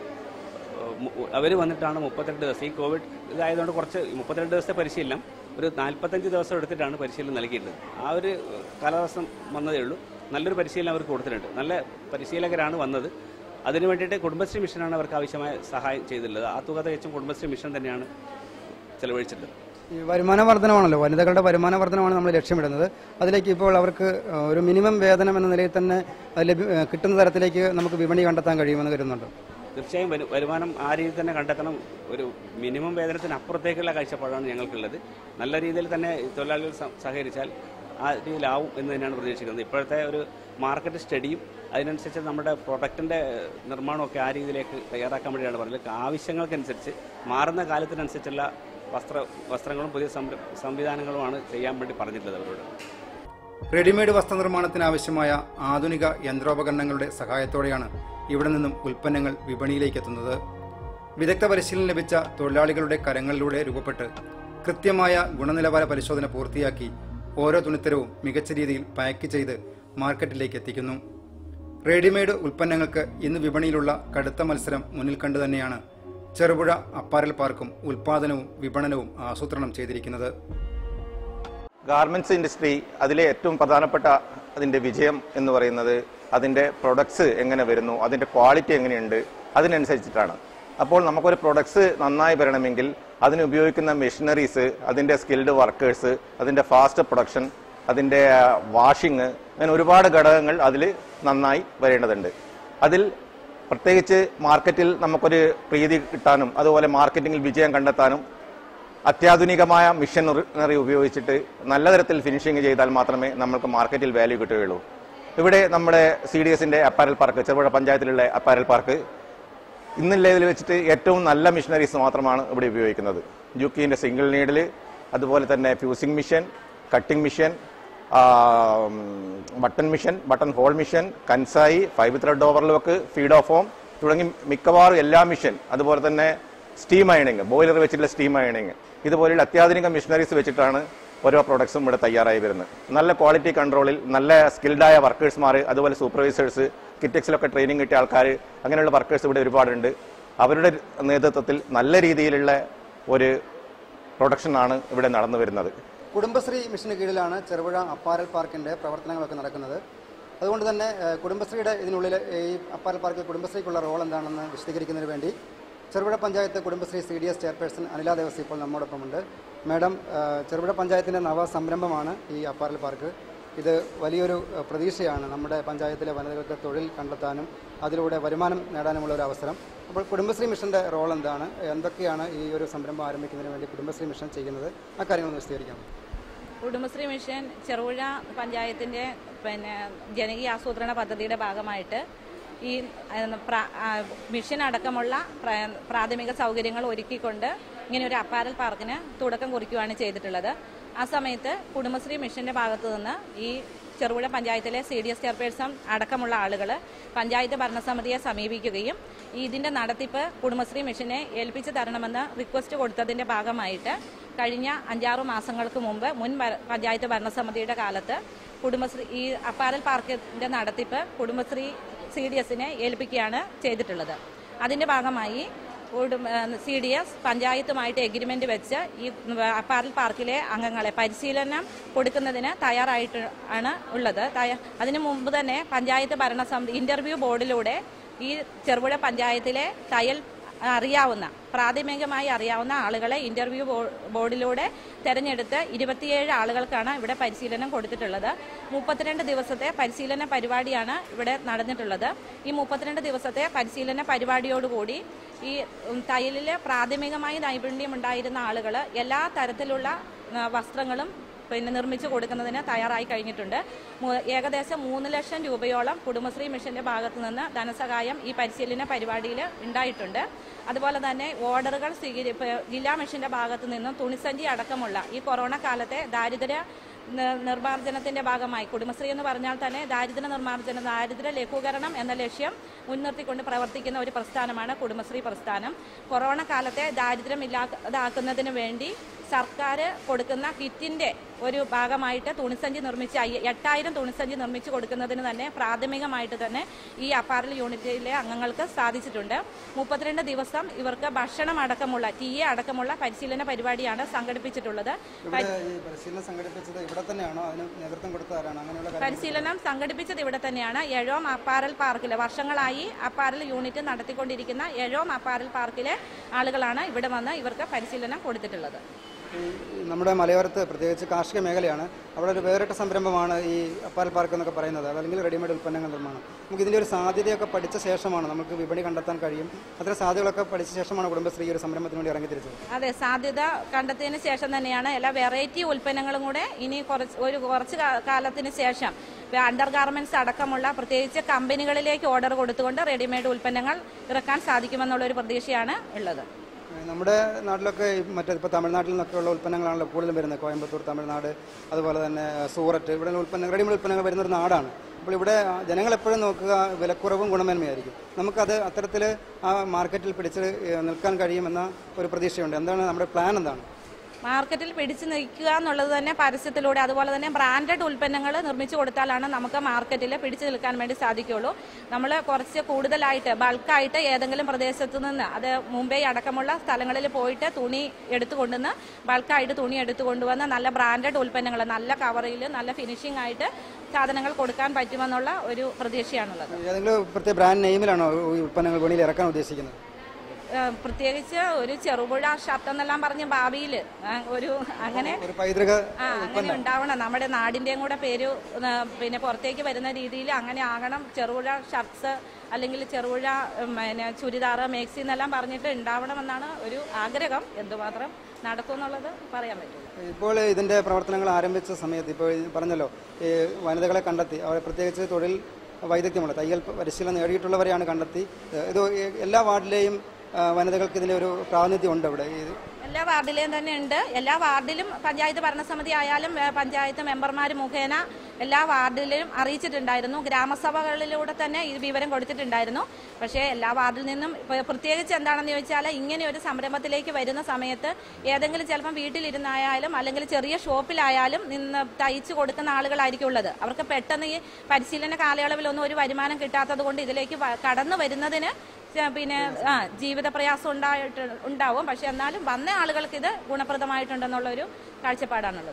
അവർ വന്നിട്ടാണ് മുപ്പത്തെട്ട് ദിവസം ഈ കോവിഡ് ഇതായതുകൊണ്ട് കുറച്ച് മുപ്പത്തിരണ്ട് ദിവസത്തെ പരിശീലനം ഒരു നാൽപ്പത്തഞ്ച് ദിവസം എടുത്തിട്ടാണ് പരിശീലനം നൽകിയിട്ടുള്ളത് ആ ഒരു കാലതാമസം വന്നതേ ഉള്ളൂ നല്ലൊരു പരിശീലനം അവർക്ക് കൊടുത്തിട്ടുണ്ട് നല്ല പരിശീലകരാണ് വന്നത് അതിനു വേണ്ടിയിട്ട് കുടുംബശ്രീ മിഷനാണ് അവർക്ക് ആവശ്യമായ സഹായം ചെയ്തിട്ടുള്ളത് ആ തുക തികച്ചും കുടുംബശ്രീ മിഷൻ തന്നെയാണ് ചെലവഴിച്ചിട്ടുള്ളത് ഈ വരുമാന വർധനമാണല്ലോ വനിതകളുടെ വരുമാന വർധനമാണ് നമ്മൾ ലക്ഷ്യമിടുന്നത് അതിലേക്ക് ഇപ്പോൾ അവർക്ക് ആ, ഒരു മിനിമം വേതനം എന്ന നിലയിൽ തന്നെ അത് ലഭ്യ ആ, കിട്ടുന്ന തരത്തിലേക്ക് നമുക്ക് വിപണി കണ്ടെത്താൻ കഴിയുമെന്ന് കരുതുന്നുണ്ട് തീർച്ചയായും വരു- വരുമാനം ആ രീതിയിൽ തന്നെ കണ്ടെത്തണം ഒരു മിനിമം വേതനത്തിന് അപ്പുറത്തേക്കുള്ള കാഴ്ചപ്പാടാണ് ഞങ്ങൾക്കുള്ളത് നല്ല രീതിയിൽ തന്നെ തൊഴിലാളികൾ സ- സഹകരിച്ചാൽ ആ രീതിയിലാവും എന്ന് തന്നെയാണ് പ്രതീക്ഷിക്കുന്നത് ഇപ്പോഴത്തെ ഒരു മാർക്കറ്റ് സ്റ്റഡിയും അതിനനുസരിച്ച് നമ്മുടെ പ്രൊഡക്റ്റിൻ്റെ നിർമ്മാണമൊക്കെ ആ രീതിയിലേക്ക് തയ്യാറാക്കാൻ വേണ്ടിയാണ് പറഞ്ഞത് ആവശ്യങ്ങൾക്കനുസരിച്ച് മാറുന്ന കാലത്തിനനുസരിച്ചുള്ള വസ്ത്ര വസ്ത്രങ്ങളും പുതിയ സംര- സംവിധാനങ്ങളുമാണ് ചെയ്യാൻ വേണ്ടി പറഞ്ഞിട്ടുള്ളത് അവരോട് റെഡിമെയ്ഡ് വസ്ത്രനിർമ്മാണത്തിനാവശ്യമായ ആധുനിക യന്ത്രോപകരണങ്ങളുടെ സഹായത്തോടെയാണ് ഇവിടെ നിന്നും ഉൽപ്പന്നങ്ങൾ വിപണിയിലേക്ക് എത്തുന്നത് വിദഗ്ധ പരിശീലനം ലഭിച്ച തൊഴിലാളികളുടെ കരങ്ങളിലൂടെ രൂപപ്പെട്ട് കൃത്യമായ ഗുണനിലവാര പരിശോധന പൂർത്തിയാക്കി ഓരോ തുണിത്തരവും മികച്ച രീതിയിൽ പാക്ക് ചെയ്ത് മാർക്കറ്റിലേക്ക് എത്തിക്കുന്നു റെഡിമെയ്ഡ് ഉൽപ്പന്നങ്ങൾക്ക് ഇന്ന് വിപണിയിലുള്ള കടുത്ത മത്സരം മുന്നിൽ കണ്ടു തന്നെയാണ് ചെറുപുഴ അപ്പാരൽ പാർക്കും ഉൽപാദനവും വിപണനവും ആസൂത്രണം ചെയ്തിരിക്കുന്നത് ഗാർമെന്റ്സ് ഇൻഡസ്ട്രി അതിലെ ഏറ്റവും പ്രധാനപ്പെട്ട അതിന്റെ വിജയം എന്ന് പറയുന്നത് അതിന്റെ പ്രൊഡക്ട്സ് എങ്ങനെ വരുന്നു അതിന്റെ ക്വാളിറ്റി എങ്ങനെയുണ്ട് അതിനനുസരിച്ചിട്ടാണ് അപ്പോൾ നമുക്കൊരു പ്രൊഡക്ട്സ് നന്നായി വരണമെങ്കിൽ അതിന് ഉപയോഗിക്കുന്ന മെഷീനറീസ് അതിന്റെ സ്കിൽഡ് വർക്കേഴ്സ് അതിന്റെ ഫാസ്റ്റ് പ്രൊഡക്ഷൻ അതിന്റെ വാഷിങ് അങ്ങനെ ഒരുപാട് ഘടകങ്ങൾ അതിൽ നന്നായി വരേണ്ടതുണ്ട് അതിൽ പ്രത്യേകിച്ച് മാർക്കറ്റിൽ നമുക്കൊരു പ്രീതി കിട്ടാനും അതുപോലെ മാർക്കറ്റിംഗിൽ വിജയം കണ്ടെത്താനും അത്യാധുനികമായ മിഷനറി ഉപയോഗിച്ചിട്ട് നല്ല തരത്തിൽ ഫിനിഷിംഗ് ചെയ്താൽ മാത്രമേ നമുക്ക് മാർക്കറ്റിൽ വാല്യൂ കിട്ടുകയുള്ളൂ ഇവിടെ നമ്മുടെ സി ഡി എസിന്റെ അപ്പാരൽ പാർക്ക് ചെറുപുഴ പഞ്ചായത്തിലുള്ള അപ്പാരൽ പാർക്ക് ഇന്നുള്ളതിൽ വെച്ചിട്ട് ഏറ്റവും നല്ല മിഷനറീസ് മാത്രമാണ് ഇവിടെ ഉപയോഗിക്കുന്നത് ജൂക്കിന്റെ സിംഗിൾ നീഡില് അതുപോലെ തന്നെ fusing machine cutting machine button machine button hole machine Kansai five thread overlock feed of home തുടങ്ങി മിക്കവാറും എല്ലാ മിഷൻ അതുപോലെ തന്നെ സ്റ്റീം അയണിങ് ബോയിലർ വെച്ചിട്ടുള്ള സ്റ്റീം അയണിങ് ഇതുപോലെയുള്ള അത്യാധുനിക മിഷനറീസ് വെച്ചിട്ടാണ് ഓരോ പ്രോഡക്ട്സും ഇവിടെ തയ്യാറായി വരുന്നത് നല്ല ക്വാളിറ്റി കൺട്രോളിൽ നല്ല സ്കിൽഡായ വർക്കേഴ്സ്മാർ അതുപോലെ സൂപ്പർവൈസേഴ്സ് കിറ്റക്സിലൊക്കെ ട്രെയിനിങ് കിട്ടിയ ആൾക്കാർ അങ്ങനെയുള്ള വർക്കേഴ്സ് ഇവിടെ ഒരുപാടുണ്ട് അവരുടെ നേതൃത്വത്തിൽ നല്ല രീതിയിലുള്ള ഒരു പ്രൊഡക്ഷനാണ് ഇവിടെ നടന്നു വരുന്നത് കുടുംബശ്രീ മിഷന് കീഴിലാണ് ചെറുപുഴ അപ്പാരൽ പാർക്കിന്റെ പ്രവർത്തനങ്ങളൊക്കെ നടക്കുന്നത് അതുകൊണ്ട് തന്നെ ഏഹ്, കുടുംബശ്രീയുടെ ഇതിനുള്ളിൽ ഈ അപ്പാരൽ പാർക്കിൽ കുടുംബശ്രീക്കുള്ള റോൾ എന്താണെന്ന് വിശദീകരിക്കുന്നതിന് വേണ്ടി Cherupuzha panchayat Kudumbashree C D S chairperson Anila Devas ഇപ്പോൾ നമ്മോടൊപ്പമുണ്ട് മാഡം ആ, ചെറുപുഴ പഞ്ചായത്തിൻ്റെ നവസംരംഭമാണ് ഈ അപ്പാറൽ പാർക്ക് ഇത് വലിയൊരു ആ, പ്രതീക്ഷയാണ് നമ്മുടെ പഞ്ചായത്തിലെ വനിതകൾക്ക് തൊഴിൽ കണ്ടെത്താനും അതിലൂടെ വരുമാനം നേടാനുമുള്ള ഒരു അവസരം അപ്പോൾ കുടുംബശ്രീ മിഷൻ്റെ റോൾ എന്താണ് എന്തൊക്കെയാണ് ഈ ഒരു സംരംഭം ആരംഭിക്കുന്നതിന് വേണ്ടി കുടുംബശ്രീ മിഷൻ ചെയ്യുന്നത് ആ കാര്യങ്ങളൊന്ന് വിശദീകരിക്കാം കുടുംബശ്രീ മിഷൻ ചെറുപുഴ പഞ്ചായത്തിൻ്റെ പിന്നെ ജനകീയ ആസൂത്രണ പദ്ധതിയുടെ ഭാഗമായിട്ട് ഈ ഏഹ്, പ്ര- ആ, മിഷൻ അടക്കമുള്ള പ്ര- പ്രാഥമിക സൗകര്യങ്ങൾ ഒരുക്കിക്കൊണ്ട് ഇങ്ങനെ ഒരു അപ്പാരൽ പാർക്കിന് തുടക്കം കുറിക്കുകയാണ് ചെയ്തിട്ടുള്ളത് ആ സമയത്ത് കുടുംബശ്രീ മിഷന്റെ ഭാഗത്തു നിന്ന് ഈ ചെറുപുഴ പഞ്ചായത്തിലെ സി ഡി എസ് ചെയർപേഴ്സൺ അടക്കമുള്ള ആളുകൾ പഞ്ചായത്ത് ഭരണസമിതിയെ സമീപിക്കുകയും ഇതിന്റെ നടത്തിപ്പ് കുടുംബശ്രീ മിഷനെ ഏൽപ്പിച്ചു തരണമെന്ന് റിക്വസ്റ്റ് കൊടുത്തതിന്റെ ഭാഗമായിട്ട് കഴിഞ്ഞ അഞ്ചാറ് മാസങ്ങൾക്ക് മുമ്പ് മുൻ ഭര- പഞ്ചായത്ത് ഭരണസമിതിയുടെ കാലത്ത് കുടുംബശ്രീ ഈ അപ്പാരൽ പാർക്കിന്റെ നടത്തിപ്പ് കുടുംബശ്രീ സി ഡി എസിനെ ഏൽപ്പിക്കുകയാണ് ചെയ്തിട്ടുള്ളത് അതിന്റെ ഭാഗമായി സി ഡി എസ് പഞ്ചായത്തുമായിട്ട് എഗ്രിമെന്റ് വെച്ച് ഈ അപ്പാരൽ പാർക്കിലെ അംഗങ്ങളെ പരിശീലനം കൊടുക്കുന്നതിന് തയ്യാറായിട്ട് ആണ് ഉള്ളത് തയ്യാ- അതിനു മുമ്പ് തന്നെ പഞ്ചായത്ത് ഭരണസമിതി ഇന്റർവ്യൂ ബോർഡിലൂടെ ഈ ചെറുപുഴ പഞ്ചായത്തിലെ തയ്യൽ അറിയാവുന്ന പ്രാഥമികമായി അറിയാവുന്ന ആളുകളെ ഇന്റർവ്യൂ ബോ- ബോർഡിലൂടെ തെരഞ്ഞെടുത്ത് ഇരുപത്തിയേഴ് ആളുകൾക്കാണ് ഇവിടെ പരിശീലനം കൊടുത്തിട്ടുള്ളത് മുപ്പത്തിരണ്ട് ദിവസത്തെ പരിശീലന പരിപാടിയാണ് ഇവിടെ നടന്നിട്ടുള്ളത് ഈ മുപ്പത്തിരണ്ട് ദിവസത്തെ പരിശീലന പരിപാടിയോടുകൂടി ഈ ഉം, തയ്യലില് പ്രാഥമികമായി നൈപുണ്യം ഉണ്ടായിരുന്ന ആളുകൾ എല്ലാ തരത്തിലുള്ള ആ, വസ്ത്രങ്ങളും പിന്നെ നിർമ്മിച്ചു കൊടുക്കുന്നതിന് തയ്യാറായി കഴിഞ്ഞിട്ടുണ്ട് മു- ഏകദേശം മൂന്ന് ലക്ഷം രൂപയോളം കുടുംബശ്രീ മിഷന്റെ ഭാഗത്തു നിന്ന് ധനസഹായം ഈ പരിശീലന പരിപാടിയിൽ ഉണ്ടായിട്ടുണ്ട് അതുപോലെ തന്നെ ഓർഡറുകൾ സ്വീകരി ഇപ്പൊ ജില്ലാ മിഷന്റെ ഭാഗത്തു നിന്നും തുണിസഞ്ചി അടക്കമുള്ള ഈ കൊറോണ കാലത്തെ ദാരിദ്ര്യ നി- നിർമ്മാർജ്ജനത്തിന്റെ ഭാഗമായി കുടുംബശ്രീ എന്ന് പറഞ്ഞാൽ തന്നെ ദാരിദ്ര്യ നിർമ്മാർജ്ജനം ദാരിദ്ര്യ ലഘൂകരണം എന്ന ലക്ഷ്യം മുൻനിർത്തിക്കൊണ്ട് പ്രവർത്തിക്കുന്ന ഒരു പ്രസ്ഥാനമാണ് കുടുംബശ്രീ പ്രസ്ഥാനം കൊറോണ കാലത്തെ ദാരിദ്ര്യം ഇല്ലാതാക്കുന്നതിന് വേണ്ടി സർക്കാർ കൊടുക്കുന്ന കിറ്റിന്റെ ഒരു ഭാഗമായിട്ട് തുണിസഞ്ചി നിർമ്മിച്ച് അയ്യ- എട്ടായിരം തുണിസഞ്ചി നിർമ്മിച്ചു കൊടുക്കുന്നതിന് തന്നെ പ്രാഥമികമായിട്ട് തന്നെ ഈ അപ്പാരൽ യൂണിറ്റിലെ അംഗങ്ങൾക്ക് സാധിച്ചിട്ടുണ്ട് മുപ്പത്തിരണ്ട് ദിവസം ഇവർക്ക് ഭക്ഷണം അടക്കമുള്ള ടീ എ അടക്കമുള്ള പരിശീലന പരിപാടിയാണ് സംഘടിപ്പിച്ചിട്ടുള്ളത് ഇവിടെ ഈ പരിശീലനം സംഘടിപ്പിച്ചത് ഇവിടെ തന്നെയാണോ അതിന് നേതൃത്വം കൊടുത്ത ആരാണ് അങ്ങനെയുള്ള കാര്യങ്ങൾ പരിശീലനം സംഘടിപ്പിച്ചത് ഇവിടെ തന്നെയാണ് എഴോം അപ്പാരൽ പാർക്കിൽ വർഷങ്ങളായി അപ്പാരൽ യൂണിറ്റ് നടത്തിക്കൊണ്ടിരിക്കുന്ന എഴോം അപ്പാരൽ പാർക്കിലെ ആളുകളാണ് ഇവിടെ വന്ന് ഇവർക്ക് പരിശീലനം കൊടുത്തിട്ടുള്ളത് ഈ നമ്മുടെ മലയോരത്ത് പ്രത്യേകിച്ച് കാർഷിക മേഖലയാണ് അവിടെ ഒരു വേറിട്ട സംരംഭമാണ് ഈ അപ്പാൽ പാർക്ക് എന്നൊക്കെ പറയുന്നത് അതല്ലെങ്കിൽ റെഡിമെയ്ഡ് ഉൽപ്പന്നങ്ങൾ നിർമ്മാണം നമുക്ക് ഇതിൻ്റെ ഒരു സാധ്യതയൊക്കെ പഠിച്ച ശേഷമാണ് നമുക്ക് വിപണി കണ്ടെത്താൻ കഴിയും അത്തരം സാധ്യതകളൊക്കെ പഠിച്ച ശേഷമാണ് കുടുംബശ്രീ ഈ ഒരു സംരംഭത്തിന് വേണ്ടി ഇറങ്ങിത്തിരിച്ചത് അതെ സാധ്യത കണ്ടെത്തിയതിന് ശേഷം തന്നെയാണ് എല്ലാ വെറൈറ്റി ഉൽപ്പന്നങ്ങളും കൂടെ ഇനി കുറച്ച് ഒരു കുറച്ച് കാ- കാലത്തിന് ശേഷം അണ്ടർ ഗാർമെന്റ്സ് അടക്കമുള്ള പ്രത്യേകിച്ച് കമ്പനികളിലേക്ക് ഓർഡർ കൊടുത്തുകൊണ്ട് റെഡിമെയ്ഡ് ഉൽപ്പന്നങ്ങൾ ഇറക്കാൻ സാധിക്കുമെന്നുള്ള ഒരു പ്രതീക്ഷയാണ് ഉള്ളത് ഏഹ് നമ്മുടെ നാട്ടിലൊക്കെ ഈ മറ്റേ ഇപ്പോൾ തമിഴ്നാട്ടിൽ നിന്നൊക്കെയുള്ള ഉൽപ്പന്നങ്ങളാണല്ലോ കൂടുതലും വരുന്നത് കോയമ്പത്തൂർ തമിഴ്നാട് അതുപോലെ തന്നെ സൂററ്റ് ഇവിടെ ഉൽപ്പന്ന റെഡിമെയ്ഡ് ഉൽപ്പന്നങ്ങൾ വരുന്ന ഒരു നാടാണ് അപ്പോൾ ഇവിടെ ജനങ്ങൾ എപ്പോഴും നോക്കുക വിലക്കുറവും ഗുണമേന്മയായിരിക്കും നമുക്കത് അത്തരത്തിൽ ആ മാർക്കറ്റിൽ പിടിച്ച് ഏഹ് നിൽക്കാൻ കഴിയുമെന്ന ഒരു പ്രതീക്ഷയുണ്ട് എന്താണ് നമ്മുടെ പ്ലാൻ എന്താണ് മാർക്കറ്റിൽ പിടിച്ചു നിൽക്കുക എന്നുള്ളത് തന്നെ പരസ്യത്തിലൂടെ അതുപോലെ തന്നെ ബ്രാൻഡഡ് ഉൽപ്പന്നങ്ങൾ നിർമ്മിച്ചു കൊടുത്താലാണ് നമുക്ക് മാർക്കറ്റിൽ പിടിച്ചു നിൽക്കാൻ വേണ്ടി സാധിക്കുള്ളൂ നമ്മൾ കുറച്ച് കൂടുതലായിട്ട് ബൾക്കായിട്ട് ഏതെങ്കിലും പ്രദേശത്തു നിന്ന് അത് മുംബൈ അടക്കമുള്ള സ്ഥലങ്ങളിൽ പോയിട്ട് തുണി എടുത്തു കൊണ്ടുവന്ന് ബൾക്കായിട്ട് തുണി എടുത്തു കൊണ്ടുവന്ന് നല്ല ബ്രാൻഡഡ് ഉൽപ്പന്നങ്ങൾ നല്ല കവറിൽ നല്ല ഫിനിഷിംഗ് ആയിട്ട് സാധനങ്ങൾ കൊടുക്കാൻ പറ്റുമെന്നുള്ള ഒരു പ്രതീക്ഷയാണുള്ളത് ഏതെങ്കിലും പ്രത്യേക ബ്രാൻഡ് നെയിമിലാണോ ഈ ഉൽപ്പന്നങ്ങൾ വെളിയിൽ ഇറക്കാൻ ഉദ്ദേശിക്കുന്നത് ഏഹ് പ്രത്യേകിച്ച് ഒരു ചെറുപുഴ ഷർട്ട് എന്നെല്ലാം പറഞ്ഞ് ഭാവിയിൽ ഒരു അങ്ങനെ ഒരു പൈതൃക ആ അങ്ങനെ ഉണ്ടാവണം നമ്മുടെ നാടിന്റെയും കൂടെ പേര് ആ, പിന്നെ പുറത്തേക്ക് വരുന്ന രീതിയിൽ അങ്ങനെ ആകണം ചെറുപുഴ ഷർട്ട്സ് അല്ലെങ്കിൽ ചെറുപുഴ ഉം, പിന്നെ ചുരിദാർ മേക്സി എന്നെല്ലാം പറഞ്ഞിട്ട് ഉണ്ടാവണമെന്നാണ് ഒരു ആഗ്രഹം എന്തുമാത്രം നടക്കും എന്നുള്ളത് പറയാൻ പറ്റില്ല ഇപ്പോൾ ഇതിന്റെ പ്രവർത്തനങ്ങൾ ആരംഭിച്ച സമയത്ത് ഇപ്പോൾ ഈ പറഞ്ഞല്ലോ ഈ വനിതകളെ കണ്ടെത്തി അവരെ പ്രത്യേകിച്ച് തൊഴിൽ വൈദഗ്ധ്യമുള്ള തയ്യൽ പരിശീലനം നേടിയിട്ടുള്ളവരെയാണ് കണ്ടെത്തി ഏഹ് ഇത് എല്ലാ വാർഡിലെയും ആ, വനിതകൾക്ക് ഇതിന്റെ ഒരു പ്രാതിനിധ്യം ഉണ്ട് ഇവിടെ ഈ എല്ലാ വാർഡിലെയും തന്നെ ഉണ്ട് എല്ലാ വാർഡിലും പഞ്ചായത്ത് ഭരണസമിതി ആയാലും ഏ, പഞ്ചായത്ത് മെമ്പർമാർ മുഖേന എല്ലാ വാർഡിലും അറിയിച്ചിട്ടുണ്ടായിരുന്നു ഗ്രാമസഭകളിലൂടെ തന്നെ ഈ വിവരം കൊടുത്തിട്ടുണ്ടായിരുന്നു പക്ഷേ എല്ലാ വാർഡിൽ നിന്നും ഇപ്പൊ പ്രത്യേകിച്ച് എന്താണെന്ന് ചോദിച്ചാൽ ഇങ്ങനെ ഒരു സംരംഭത്തിലേക്ക് വരുന്ന സമയത്ത് ഏതെങ്കിലും ചിലപ്പം വീട്ടിലിരുന്നായാലും അല്ലെങ്കിൽ ചെറിയ ഷോപ്പിലായാലും നിന്ന് തയ്ച്ചു കൊടുക്കുന്ന ആളുകളായിരിക്കും ഉള്ളത് അവർക്ക് പെട്ടെന്ന് ഈ പരിശീലന കാലയളവിലൊന്നും ഒരു വരുമാനം കിട്ടാത്തത് കൊണ്ട് ഇതിലേക്ക് വ- കടന്നു വരുന്നതിന് ച- പിന്നെ ആ ജീവിത പ്രയാസം ഉണ്ടായിട്ട് ഉണ്ടാവും പക്ഷെ എന്നാലും വന്ന ആളുകൾക്ക് ഇത് ഗുണപ്രദമായിട്ടുണ്ടെന്നുള്ള ഒരു കാഴ്ചപ്പാടാണുള്ളത്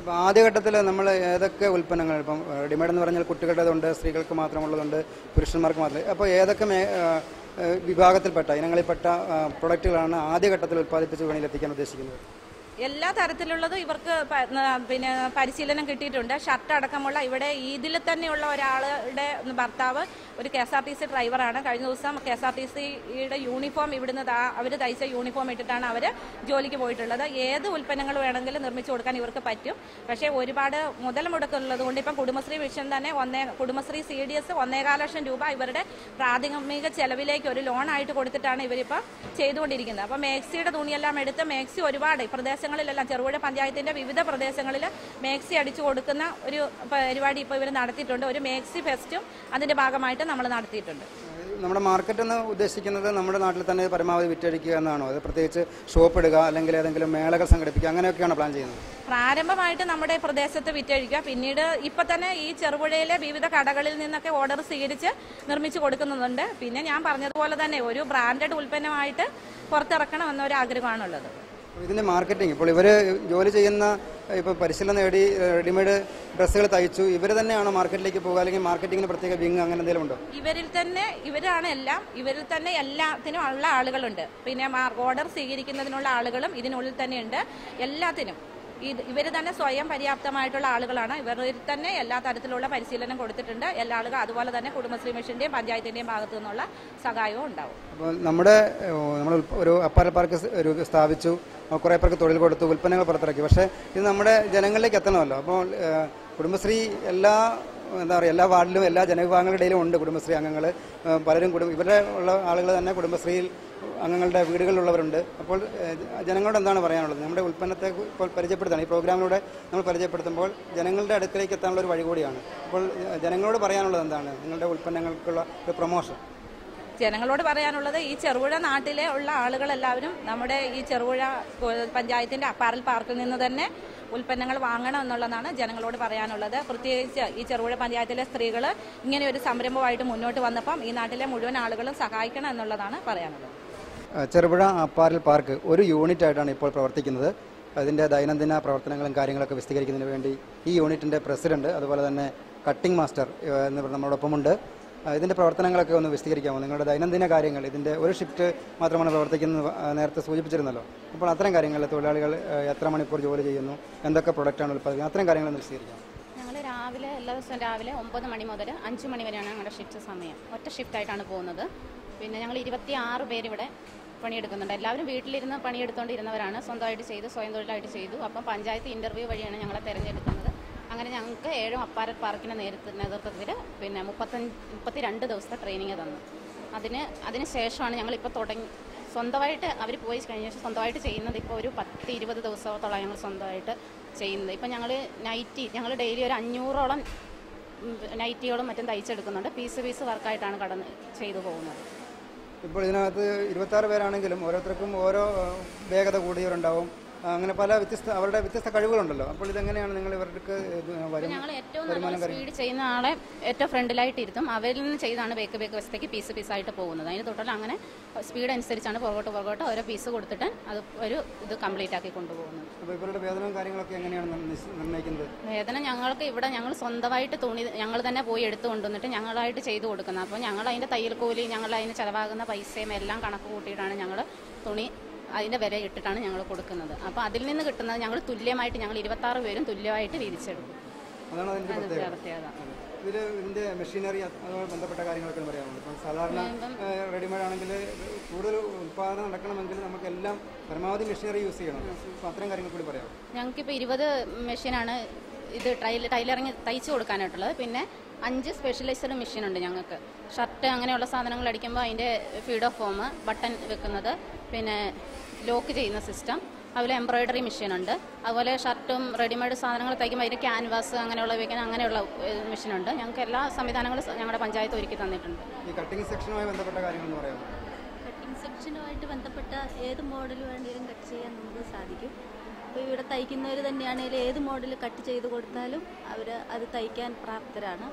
അപ്പോൾ ആദ്യഘട്ടത്തിൽ നമ്മൾ ഏതൊക്കെ ഉൽപ്പന്നങ്ങൾ ഇപ്പം റെഡിമെയ്ഡ് എന്ന് പറഞ്ഞാൽ കുട്ടികളുടേതുണ്ട് സ്ത്രീകൾക്ക് മാത്രമുള്ളതുണ്ട് പുരുഷന്മാർക്ക് മാത്രം അപ്പോൾ ഏതൊക്കെ മേ ആ, ആ, വിഭാഗത്തിൽപ്പെട്ട ഇനങ്ങളിൽപ്പെട്ട ആ, പ്രൊഡക്റ്റുകളാണ് ആദ്യഘട്ടത്തിൽ ഉൽപ്പാദിപ്പിച്ച് വിപണിയിൽ എത്തിക്കാൻ ഉദ്ദേശിക്കുന്നത് എല്ലാ തരത്തിലുള്ളതും ഇവർക്ക് പ- ന- പിന്നെ പരിശീലനം കിട്ടിയിട്ടുണ്ട് ഷർട്ട് അടക്കമുള്ള ഇവിടെ ഇതിൽ തന്നെയുള്ള ഒരാളുടെ ഭർത്താവ് ഒരു K S R T C ഡ്രൈവറാണ് കഴിഞ്ഞ ദിവസം കെ എസ് ആർ ടി സിയുടെ യൂണിഫോം ഇവിടുന്ന് അവർ തയ്ച്ച യൂണിഫോം ഇട്ടിട്ടാണ് അവർ ജോലിക്ക് പോയിട്ടുള്ളത് ഏത് ഉൽപ്പന്നങ്ങൾ വേണമെങ്കിലും നിർമ്മിച്ചു കൊടുക്കാൻ ഇവർക്ക് പറ്റും പക്ഷേ ഒരുപാട് മുതൽ മുടക്കുള്ളത് കൊണ്ട് ഇപ്പം കുടുംബശ്രീ മിഷൻ തന്നെ ഒന്നേ കുടുംബശ്രീ സി ഡി എസ് ഒന്നേകാൽ ലക്ഷം രൂപ ഇവരുടെ പ്രാഥമിക ചെലവിലേക്ക് ഒരു ലോൺ ആയിട്ട് കൊടുത്തിട്ടാണ് ഇവരിപ്പം ചെയ്തുകൊണ്ടിരിക്കുന്നത് അപ്പം മേക്സിയുടെ തുണിയെല്ലാം എടുത്ത് മേക്സി ഒരുപാട് ഈ പ്രദേശങ്ങളിലെല്ലാം ചെറുപുഴ പഞ്ചായത്തിന്റെ വിവിധ പ്രദേശങ്ങളിൽ മേക്സി അടിച്ചു കൊടുക്കുന്ന ഒരു പരിപാടി ഇപ്പോൾ ഇവർ നടത്തിയിട്ടുണ്ട് ഒരു മേക്സി ഫെസ്റ്റും അതിന്റെ ഭാഗമായിട്ട് നമ്മൾ നടത്തിയിട്ടുണ്ട് നമ്മുടെ മാർക്കറ്റ് എന്ന് ഉദ്ദേശിക്കുന്നത് നമ്മുടെ നാട്ടിൽ തന്നെ പരമാവധി വിറ്റഴിക്കുക എന്നാണോ അത് പ്രത്യേകിച്ച് ഷോപ്പ് ഇടുക അല്ലെങ്കിൽ ഏതെങ്കിലും മേളകൾ സംഘടിപ്പിക്കുക അങ്ങനെയൊക്കെയാണ് പ്ലാൻ ചെയ്യുന്നത് പ്രാരംഭമായിട്ട് നമ്മുടെ പ്രദേശത്ത് വിറ്റഴിക്കുക പിന്നീട് ഇപ്പൊ തന്നെ ഈ ചെറുപുഴയിലെ വിവിധ കടകളിൽ നിന്നൊക്കെ ഓർഡർ സ്വീകരിച്ച് നിർമ്മിച്ചു കൊടുക്കുന്നുണ്ട് പിന്നെ ഞാൻ പറഞ്ഞതുപോലെ തന്നെ ഒരു ബ്രാൻഡഡ് ഉൽപ്പന്നമായിട്ട് പുറത്തിറക്കണം എന്നൊരു ആഗ്രഹമാണുള്ളത് ഇതിന്റെ മാർക്കറ്റിംഗ് ഇപ്പോൾ ഇവർ ജോലി ചെയ്യുന്ന ഇപ്പോൾ പരിശീലനം നേടി റെഡിമെയ്ഡ് ഡ്രസ്സുകൾ തയ്ച്ചു ഇവർ തന്നെയാണോ മാർക്കറ്റിലേക്ക് പോകുക അല്ലെങ്കിൽ മാർക്കറ്റിങ്ങിന് പ്രത്യേക വിങ് അങ്ങനെ എന്തെങ്കിലും ഉണ്ടോ ഇവരിൽ തന്നെ ഇവരാണ് എല്ലാം ഇവരിൽ തന്നെ എല്ലാത്തിനും ഉള്ള ആളുകളുണ്ട് പിന്നെ ഓർഡർ സ്വീകരിക്കുന്നതിനുള്ള ആളുകളും ഇതിനുള്ളിൽ തന്നെ ഉണ്ട് എല്ലാത്തിനും ഇത് ഇവർ തന്നെ സ്വയം പര്യാപ്തമായിട്ടുള്ള ആളുകളാണ് ഇവരിൽ തന്നെ എല്ലാ തരത്തിലുള്ള പരിശീലനം കൊടുത്തിട്ടുണ്ട് എല്ലാ ആളുകൾ അതുപോലെ തന്നെ കുടുംബശ്രീ മിഷന്റെയും പഞ്ചായത്തിന്റെയും ഭാഗത്തു നിന്നുള്ള സഹായവും ഉണ്ടാവും അപ്പോൾ നമ്മുടെ നമ്മൾ ഒരു അപ്പാരൽ പാർക്ക് സ് ഒരു സ്ഥാപിച്ചു അപ്പോൾ കുറേ പേർക്ക് തൊഴിൽ കൊടുത്തു ഉൽപ്പന്നങ്ങൾ പുറത്തിറക്കി പക്ഷേ ഇത് നമ്മുടെ ജനങ്ങളിലേക്ക് എത്തണമല്ലോ അപ്പോൾ ഏഹ്, കുടുംബശ്രീ എല്ലാ എന്താ പറയുക എല്ലാ വാർഡിലും എല്ലാ ജനവിഭാഗങ്ങളുടെ ഇടയിലും ഉണ്ട് കുടുംബശ്രീ അംഗങ്ങൾ പലരും കുടുംബ ഇവരുടെ ഉള്ള ആളുകൾ തന്നെ കുടുംബശ്രീയിൽ അംഗങ്ങളുടെ വീടുകളിലുള്ളവരുണ്ട് അപ്പോൾ ഏഹ്, ജനങ്ങളോട് എന്താണ് പറയാനുള്ളത് നമ്മുടെ ഉൽപ്പന്നത്തെ ഇപ്പോൾ പരിചയപ്പെടുത്താണ് ഈ പ്രോഗ്രാമിലൂടെ നമ്മൾ പരിചയപ്പെടുത്തുമ്പോൾ ജനങ്ങളുടെ അടുക്കലേക്ക് എത്താനുള്ള ഒരു വഴി കൂടിയാണ് അപ്പോൾ ഏഹ്, ജനങ്ങളോട് പറയാനുള്ളത് എന്താണ് നിങ്ങളുടെ ഉൽപ്പന്നങ്ങൾക്കുള്ള ഒരു പ്രൊമോഷൻ ജനങ്ങളോട് പറയാനുള്ളത് ഈ ചെറുപുഴ നാട്ടിലെ ഉള്ള ആളുകളെല്ലാവരും നമ്മുടെ ഈ ചെറുപുഴ ഏഹ്, പഞ്ചായത്തിന്റെ അപ്പാറൽ പാർക്കിൽ നിന്ന് തന്നെ ഉൽപ്പന്നങ്ങൾ വാങ്ങണം എന്നുള്ളതാണ് ജനങ്ങളോട് പറയാനുള്ളത് പ്രത്യേകിച്ച് ഈ ചെറുപുഴ പഞ്ചായത്തിലെ സ്ത്രീകൾ ഇങ്ങനെ ഒരു സംരംഭമായിട്ട് മുന്നോട്ട് വന്നപ്പം ഈ നാട്ടിലെ മുഴുവൻ ആളുകളും സഹായിക്കണം എന്നുള്ളതാണ് പറയാനുള്ളത് ഏഹ് ചെറുപുഴ അപ്പാരൽ പാർക്ക് ഒരു യൂണിറ്റ് ആയിട്ടാണ് ഇപ്പോൾ പ്രവർത്തിക്കുന്നത് അതിൻ്റെ ദൈനംദിന പ്രവർത്തനങ്ങളും കാര്യങ്ങളൊക്കെ വിശദീകരിക്കുന്നതിന് വേണ്ടി ഈ യൂണിറ്റിൻ്റെ പ്രസിഡന്റ് അതുപോലെ തന്നെ കട്ടിംഗ് മാസ്റ്റർ ഏഹ് എന്നിവർ നമ്മളോടൊപ്പമുണ്ട് ഏഹ് ഇതിൻ്റെ പ്രവർത്തനങ്ങളൊക്കെ ഒന്ന് വിശദീകരിക്കാമോ നിങ്ങളുടെ ദൈനംദിന കാര്യങ്ങൾ ഇതിൻ്റെ ഒരു ഷിഫ്റ്റ് മാത്രമാണ് പ്രവർത്തിക്കുന്നത് ഏഹ് നേരത്തെ സൂചിപ്പിച്ചിരുന്നല്ലോ അപ്പോൾ അത്തരം കാര്യങ്ങൾ തൊഴിലാളികൾ ഏഹ് എത്ര മണിക്കൂർ ജോലി ചെയ്യുന്നു എന്തൊക്കെ പ്രൊഡക്റ്റാണ് ഉൽപ്പാദിക്കുന്നത് അത്തരം കാര്യങ്ങളൊന്ന് വിശദീകരിക്കാം ഞങ്ങൾ രാവിലെ എല്ലാ ദിവസവും രാവിലെ ഒമ്പത് മണി മുതൽ അഞ്ച് മണി വരെയാണ് ഞങ്ങളുടെ ഷിഫ്റ്റ് സമയം ഒറ്റ ഷിഫ്റ്റായിട്ടാണ് പോകുന്നത് പിന്നെ ഞങ്ങൾ ഇരുപത്തി ആറ് പേരിവിടെ പണിയെടുക്കുന്നുണ്ട് എല്ലാവരും വീട്ടിലിരുന്ന് പണിയെടുത്തുകൊണ്ടിരുന്നവരാണ് സ്വന്തമായിട്ട് ചെയ്തു സ്വയം തൊഴിലായിട്ട് ചെയ്തു അപ്പം പഞ്ചായത്ത് ഇൻ്റർവ്യൂ വഴിയാണ് ഞങ്ങളെ തിരഞ്ഞെടുക്കുന്നത് അങ്ങനെ ഞങ്ങൾക്ക് ഏഴും അപ്പാരൽ പാർക്കിൻ്റെ നേതൃത്വ നേതൃത്വത്തിൽ പിന്നെ മുപ്പത്തഞ്ച് മുപ്പത്തി രണ്ട് ദിവസത്തെ ട്രെയിനിങ് തന്നു അതിന് അതിന് ശേഷമാണ് ഞങ്ങളിപ്പോൾ തുടങ്ങി സ്വന്തമായിട്ട് അവർ പോയി കഴിഞ്ഞ ശേഷം സ്വന്തമായിട്ട് ചെയ്യുന്നത് ഇപ്പോൾ ഒരു പത്ത് ഇരുപത് ദിവസത്തോളം ഞങ്ങൾ സ്വന്തമായിട്ട് ചെയ്യുന്നത് ഇപ്പം ഞങ്ങൾ നൈറ്റി ഞങ്ങൾ ഡെയിലി ഒരു അഞ്ഞൂറോളം ഉം, നൈറ്റികളും മറ്റും തയ്ച്ചെടുക്കുന്നുണ്ട് പീസ് പീസ് വർക്കായിട്ടാണ് കടന്ന് ചെയ്തു പോകുന്നത് ഇപ്പോൾ ഇതിനകത്ത് ഇരുപത്താറ് പേരാണെങ്കിലും ഓരോരുത്തർക്കും ഓരോ ഏഹ്, വേഗത കൂടിയവരുണ്ടാവും ആ, അങ്ങനെ പല വ്യത്യസ്ത അവരുടെ വ്യത്യസ്ത കഴിവുകളുണ്ടല്ലോ അപ്പോൾ ഇതെങ്ങനെയാണ് നിങ്ങൾ ഇവർക്ക് ഇത് വരും ഞങ്ങൾ ഏറ്റവും നല്ല സ്പീഡ് ചെയ്യുന്ന ആളെ ഏറ്റവും ഫ്രണ്ടിലായിട്ട് ഇരുത്തും അവരിൽ നിന്ന് ചെയ്താണ് ബേക്ക് ബേക്ക് വശത്തേക്ക് പീസ് പീസായിട്ട് പോകുന്നത് അതിന് തൊട്ടുള്ള അങ്ങനെ സ്പീഡ് അനുസരിച്ചാണ് പുറകോട്ട് പുറകോട്ട് ഓരോ പീസ് കൊടുത്തിട്ട് അത് ഒരു ഇത് കംപ്ലീറ്റ് ആക്കി കൊണ്ടുപോകുന്നത് അപ്പോൾ ഇവരുടെ വേതനവും കാര്യങ്ങളൊക്കെ എങ്ങനെയാണ് നിർ- നിശ്ച- നിർണ്ണയിക്കുന്നത് വേതനം ഞങ്ങൾക്ക് ഇവിടെ ഞങ്ങൾ സ്വന്തമായിട്ട് തുണി ഞങ്ങൾ തന്നെ പോയി എടുത്തു കൊണ്ടുവന്നിട്ട് ഞങ്ങളായിട്ട് ചെയ്തു കൊടുക്കുന്നത് അപ്പോൾ ഞങ്ങൾ അതിൻ്റെ തയ്യൽ കൂലി ഞങ്ങൾ അതിന് ചിലവാകുന്ന പൈസയും എല്ലാം കണക്ക് കൂട്ടിയിട്ടാണ് ഞങ്ങൾ തുണി അതിൻ്റെ വില ഇട്ടിട്ടാണ് ഞങ്ങൾ കൊടുക്കുന്നത് അപ്പോൾ അതിൽ നിന്ന് കിട്ടുന്നത് ഞങ്ങൾ തുല്യമായിട്ട് ഞങ്ങൾ ഇരുപത്താറ് പേരും തുല്യമായിട്ട് വീതിച്ചെടുക്കും അതാണ് അതിൻ്റെ അത് പ്രത്യേകത പ്രത്യേകത ഇതിൽ ഇതിൻ്റെ മെഷീനറി അതുമായി ബന്ധപ്പെട്ട കാര്യങ്ങളൊക്കെ ഒന്ന് പറയാമോ ഇപ്പം സാധാരണ റെഡിമെയ്ഡ് ആണെങ്കിൽ കൂടുതൽ ഉൽപ്പാദനം നടക്കണമെങ്കിൽ നമുക്കെല്ലാം പരമാവധി മെഷീനറി യൂസ് ചെയ്യണം അപ്പോൾ അത്തരം കാര്യങ്ങൾ കൂടി പറയാം ഞങ്ങൾക്കിപ്പോൾ ഇരുപത് മെഷീനാണ് ഇത് ടൈൽ ടൈലറിങ് തയ്ച്ചു കൊടുക്കാനായിട്ടുള്ളത് പിന്നെ അഞ്ച് സ്പെഷ്യലൈസ്ഡ് മെഷീനുണ്ട് ഞങ്ങൾക്ക് ഷർട്ട് അങ്ങനെയുള്ള സാധനങ്ങൾ അടിക്കുമ്പോൾ അതിൻ്റെ ഫീഡ് ഓഫ് ഫോം ബട്ടൺ വെക്കുന്നത് പിന്നെ ലോക്ക് ചെയ്യുന്ന സിസ്റ്റം അതുപോലെ എംബ്രോയിഡറി മെഷീനുണ്ട് അതുപോലെ ഷർട്ടും റെഡിമെയ്ഡ് സാധനങ്ങൾ തയ്ക്കുമ്പോൾ അതിൻ്റെ ക്യാൻവാസ് അങ്ങനെയുള്ള ഉപയോഗിക്കാൻ അങ്ങനെയുള്ള മെഷീനുണ്ട് ഞങ്ങൾക്ക് എല്ലാ സംവിധാനങ്ങളും സ- ഞങ്ങളുടെ പഞ്ചായത്ത് ഒരുക്കി തന്നിട്ടുണ്ട് ഈ കട്ടിംഗ് സെക്ഷനുമായി ബന്ധപ്പെട്ട കാര്യങ്ങളൊന്ന് പറയാമോ കട്ടിംഗ് സെക്ഷനുമായിട്ട് ബന്ധപ്പെട്ട ഏത് മോഡൽ വേണമെങ്കിലും കട്ട് ചെയ്യാൻ നമുക്ക് സാധിക്കും അപ്പോൾ ഇവിടെ തയ്ക്കുന്നവർ തന്നെയാണെങ്കിലും ഏത് മോഡൽ കട്ട് ചെയ്ത് കൊടുത്താലും അവർ അത് തയ്ക്കാൻ പ്രാപ്തരാണ്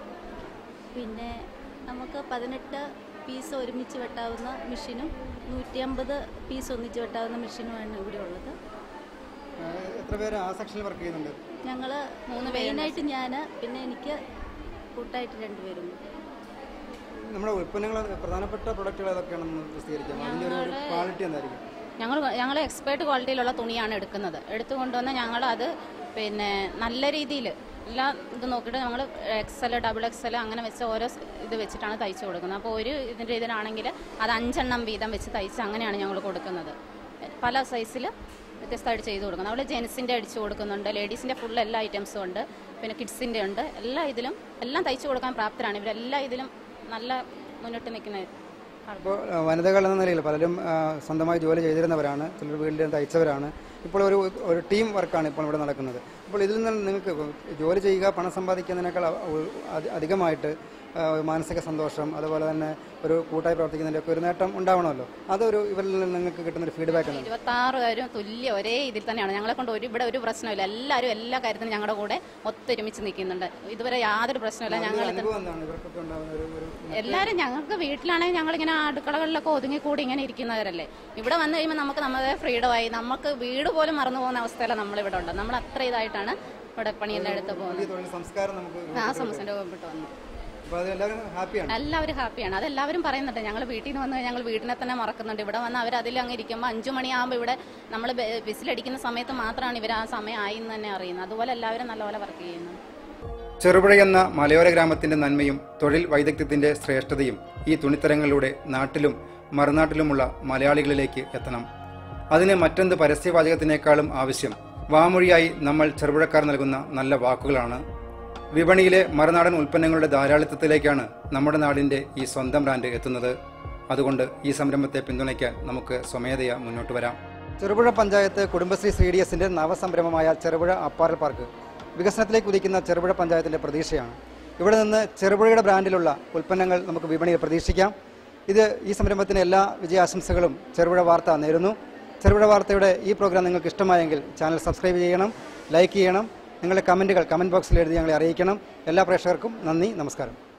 പിന്നെ നമുക്ക് പതിനെട്ട് പീസ് ഒരുമിച്ച് വെട്ടാവുന്ന മെഷീനും നൂറ്റി അമ്പത് പീസ് ഒന്നിച്ച് വെട്ടാവുന്ന മെഷീനുമാണ് ഇവിടെ ഉള്ളത് ആ, എത്ര പേര് ആ സെക്ഷനിൽ വർക്ക് ചെയ്യുന്നുണ്ട് ഞങ്ങൾ മൂന്ന് പേരുണ്ട്. മെയിനായിട്ട് ഞാൻ പിന്നെ എനിക്ക് കൂട്ടായിട്ട് രണ്ടുപേരും നമ്മുടെ ഉൽപ്പന്നങ്ങൾ പ്രധാനപ്പെട്ട പ്രൊഡക്റ്റുകൾ ഏതൊക്കെയാണെന്ന് പ്രസിദ്ധീകരിക്കാം അതിൻ്റെ ഒരു ഞങ്ങള് ക്വാളിറ്റി എന്തായിരിക്കും ഞങ്ങൾ ഞങ്ങൾ എക്സ്പേർട്ട് ക്വാളിറ്റിയിലുള്ള തുണിയാണ് എടുക്കുന്നത് എടുത്തു കൊണ്ടുവന്ന് ഞങ്ങൾ അത് പിന്നെ നല്ല രീതിയിൽ എല്ലാ ഇത് നോക്കിയിട്ട് ഞങ്ങൾ എക്സൽ ഡബിൾ എക്സൽ അങ്ങനെ വെച്ച് ഓരോ സ് ഇത് വെച്ചിട്ടാണ് തയ്ച്ചു കൊടുക്കുന്നത് അപ്പോൾ ഒരു ഇതിൻ്റെ ഇതിലാണെങ്കിൽ അത് അഞ്ചെണ്ണം വീതം വെച്ച് തയ്ച്ച് അങ്ങനെയാണ് ഞങ്ങൾ കൊടുക്കുന്നത് പല സൈസിൽ വ്യത്യസ്തമായിട്ട് ചെയ്ത് കൊടുക്കുന്നത് അവിടെ ജെൻസിൻ്റെ അടിച്ചു കൊടുക്കുന്നുണ്ട് ലേഡീസിൻ്റെ ഫുൾ എല്ലാ ഐറ്റംസും ഉണ്ട് പിന്നെ കിഡ്സിൻ്റെ ഉണ്ട് എല്ലാ ഇതിലും എല്ലാം തയ്ച്ചു കൊടുക്കാൻ പ്രാപ്തരാണ് ഇവരെല്ലാ ഇതിലും നല്ല മുന്നോട്ട് നിൽക്കുന്ന ആൾക്കാർ ഇപ്പോൾ ആ, വനിതകൾ എന്ന നിലയിൽ പലരും ആ, സ്വന്തമായി ജോലി ചെയ്തിരുന്നവരാണ് ചിലർ വീട്ടിൽ തയ്ച്ചവരാണ് ഇപ്പോൾ ഒരു ഒരു ടീം വർക്കാണ് ഇപ്പോൾ ഇവിടെ നടക്കുന്നത് അപ്പോൾ ഇതിൽ നിന്ന് നിങ്ങൾക്ക് ഇപ്പം ജോലി ചെയ്യുക പണം സമ്പാദിക്കുന്നതിനേക്കാൾ അ- ഉ- അധി- അധികമായിട്ട് ആ, മാനസിക സന്തോഷം അതുപോലെ തന്നെ ഒരു കൂട്ടായി പ്രവർത്തിക്കുന്നതിൻ്റെ ഒക്കെ ഒരു നേട്ടം ഉണ്ടാവണമല്ലോ അതൊരു ഇവരിൽ നിന്ന് നിങ്ങൾക്ക് കിട്ടുന്ന ഒരു ഫീഡ്ബാക്ക് ആണ് ഇരുപത്താറ് പേരും തുല്യ ഒരേ ഇതിൽ തന്നെയാണ് ഞങ്ങളെ കൊണ്ട് ഒരു ഇവിടെ ഒരു പ്രശ്നമില്ല എല്ലാവരും എല്ലാ കാര്യത്തിനും ഞങ്ങളുടെ കൂടെ ഒത്തൊരുമിച്ച് നിൽക്കുന്നുണ്ട് ഇതുവരെ യാതൊരു പ്രശ്നമില്ല ഞങ്ങൾ അനുഭവം എന്താണ് ഇവർക്കൊക്കെ ഉണ്ടാകുന്ന ഒരു ഒരു എല്ലാവരും ഞങ്ങൾക്ക് വീട്ടിലാണെങ്കിൽ ഞങ്ങളിങ്ങനെ അടുക്കളകളിലൊക്കെ ഒതുങ്ങി കൂടി ഇങ്ങനെ ഇരിക്കുന്നവരല്ലേ ഇവിടെ വന്നു കഴിയുമ്പോൾ നമുക്ക് നമ്മുടെ ഫ്രീഡമായി നമുക്ക് വീട് പോലും മറന്നു പോകുന്ന അവസ്ഥയിലാണ് നമ്മളിവിടെ ഉണ്ട് നമ്മൾ അത്ര ഇതായിട്ടാണ് ഇവിടെ പണിയെല്ലാം എടുത്ത് പുതിയ പോകുന്നത് തൊഴിൽ സംസ്കാരം നമുക്ക് ആ സമൂസൻ്റെ മുമ്പിട്ട് വന്നു അപ്പോൾ അത് എല്ലാവരും ഹാപ്പിയാണ് എല്ലാവരും ഹാപ്പിയാണ് അതെല്ലാവരും പറയുന്നുണ്ട് ഞങ്ങൾ വീട്ടിൽ നിന്ന് വന്ന് ഞങ്ങൾ വീട്ടിനെ തന്നെ മറക്കുന്നുണ്ട് ഇവിടെ വന്ന് അവർ അതിൽ അങ്ങ് ഇരിക്കുമ്പോൾ അഞ്ചു മണിയാകുമ്പോൾ ഇവിടെ നമ്മൾ ബസ്സിലടിക്കുന്ന സമയത്ത് മാത്രമാണ് ഇവർ ആ സമയം ആയി എന്ന് തന്നെ അറിയുന്നത് അതുപോലെ എല്ലാവരും നല്ലപോലെ വർക്ക് ചെയ്യുന്നു ചെറുപുഴ എന്ന മലയോര ഗ്രാമത്തിന്റെ നന്മയും തൊഴിൽ വൈദഗ്ധ്യത്തിന്റെ ശ്രേഷ്ഠതയും ഈ തുണിത്തരങ്ങളിലൂടെ നാട്ടിലും മറുനാട്ടിലുമുള്ള മലയാളികളിലേക്ക് എത്തണം അതിന് മറ്റെന്ത് പരസ്യവാചകത്തിനേക്കാളും ആവശ്യം വാമൊഴിയായി നമ്മൾ ചെറുപുഴക്കാർ നൽകുന്ന നല്ല വാക്കുകളാണ് വിപണിയിലെ മറുനാടൻ ഉൽപ്പന്നങ്ങളുടെ ധാരാളിത്തത്തിലേക്കാണ് നമ്മുടെ നാടിന്റെ ഈ സ്വന്തം ബ്രാൻഡ് എത്തുന്നത് അതുകൊണ്ട് ഈ സംരംഭത്തെ പിന്തുണയ്ക്കാൻ നമുക്ക് സ്വമേധയാ മുന്നോട്ട് വരാം ചെറുപുഴ പഞ്ചായത്ത് കുടുംബശ്രീ സി ഡി എസിന്റെ നവസംരംഭമായ ചെറുപുഴ അപ്പാറൽ പാർക്ക് വികസനത്തിലേക്ക് ഉദിക്കുന്ന ചെറുപുഴ പഞ്ചായത്തിന്റെ പ്രതീക്ഷയാണ് ഇവിടെ നിന്ന് ചെറുപുഴയുടെ ബ്രാൻഡിലുള്ള ഉൽപ്പന്നങ്ങൾ നമുക്ക് വിപണിയിൽ പ്രതീക്ഷിക്കാം ഇത് ഈ സംരംഭത്തിന് എല്ലാ വിജയാശംസകളും ചെറുപുഴ വാർത്ത നേരുന്നു ചെറുപുഴ വാർത്തയുടെ ഈ പ്രോഗ്രാം നിങ്ങൾക്ക് ഇഷ്ടമായെങ്കിൽ ചാനൽ സബ്സ്ക്രൈബ് ചെയ്യണം ലൈക്ക് ചെയ്യണം നിങ്ങളുടെ കമൻറ്റുകൾ കമൻറ്റ് ബോക്സിൽ എഴുതി ഞങ്ങളെ അറിയിക്കണം എല്ലാ പ്രേക്ഷകർക്കും നന്ദി നമസ്കാരം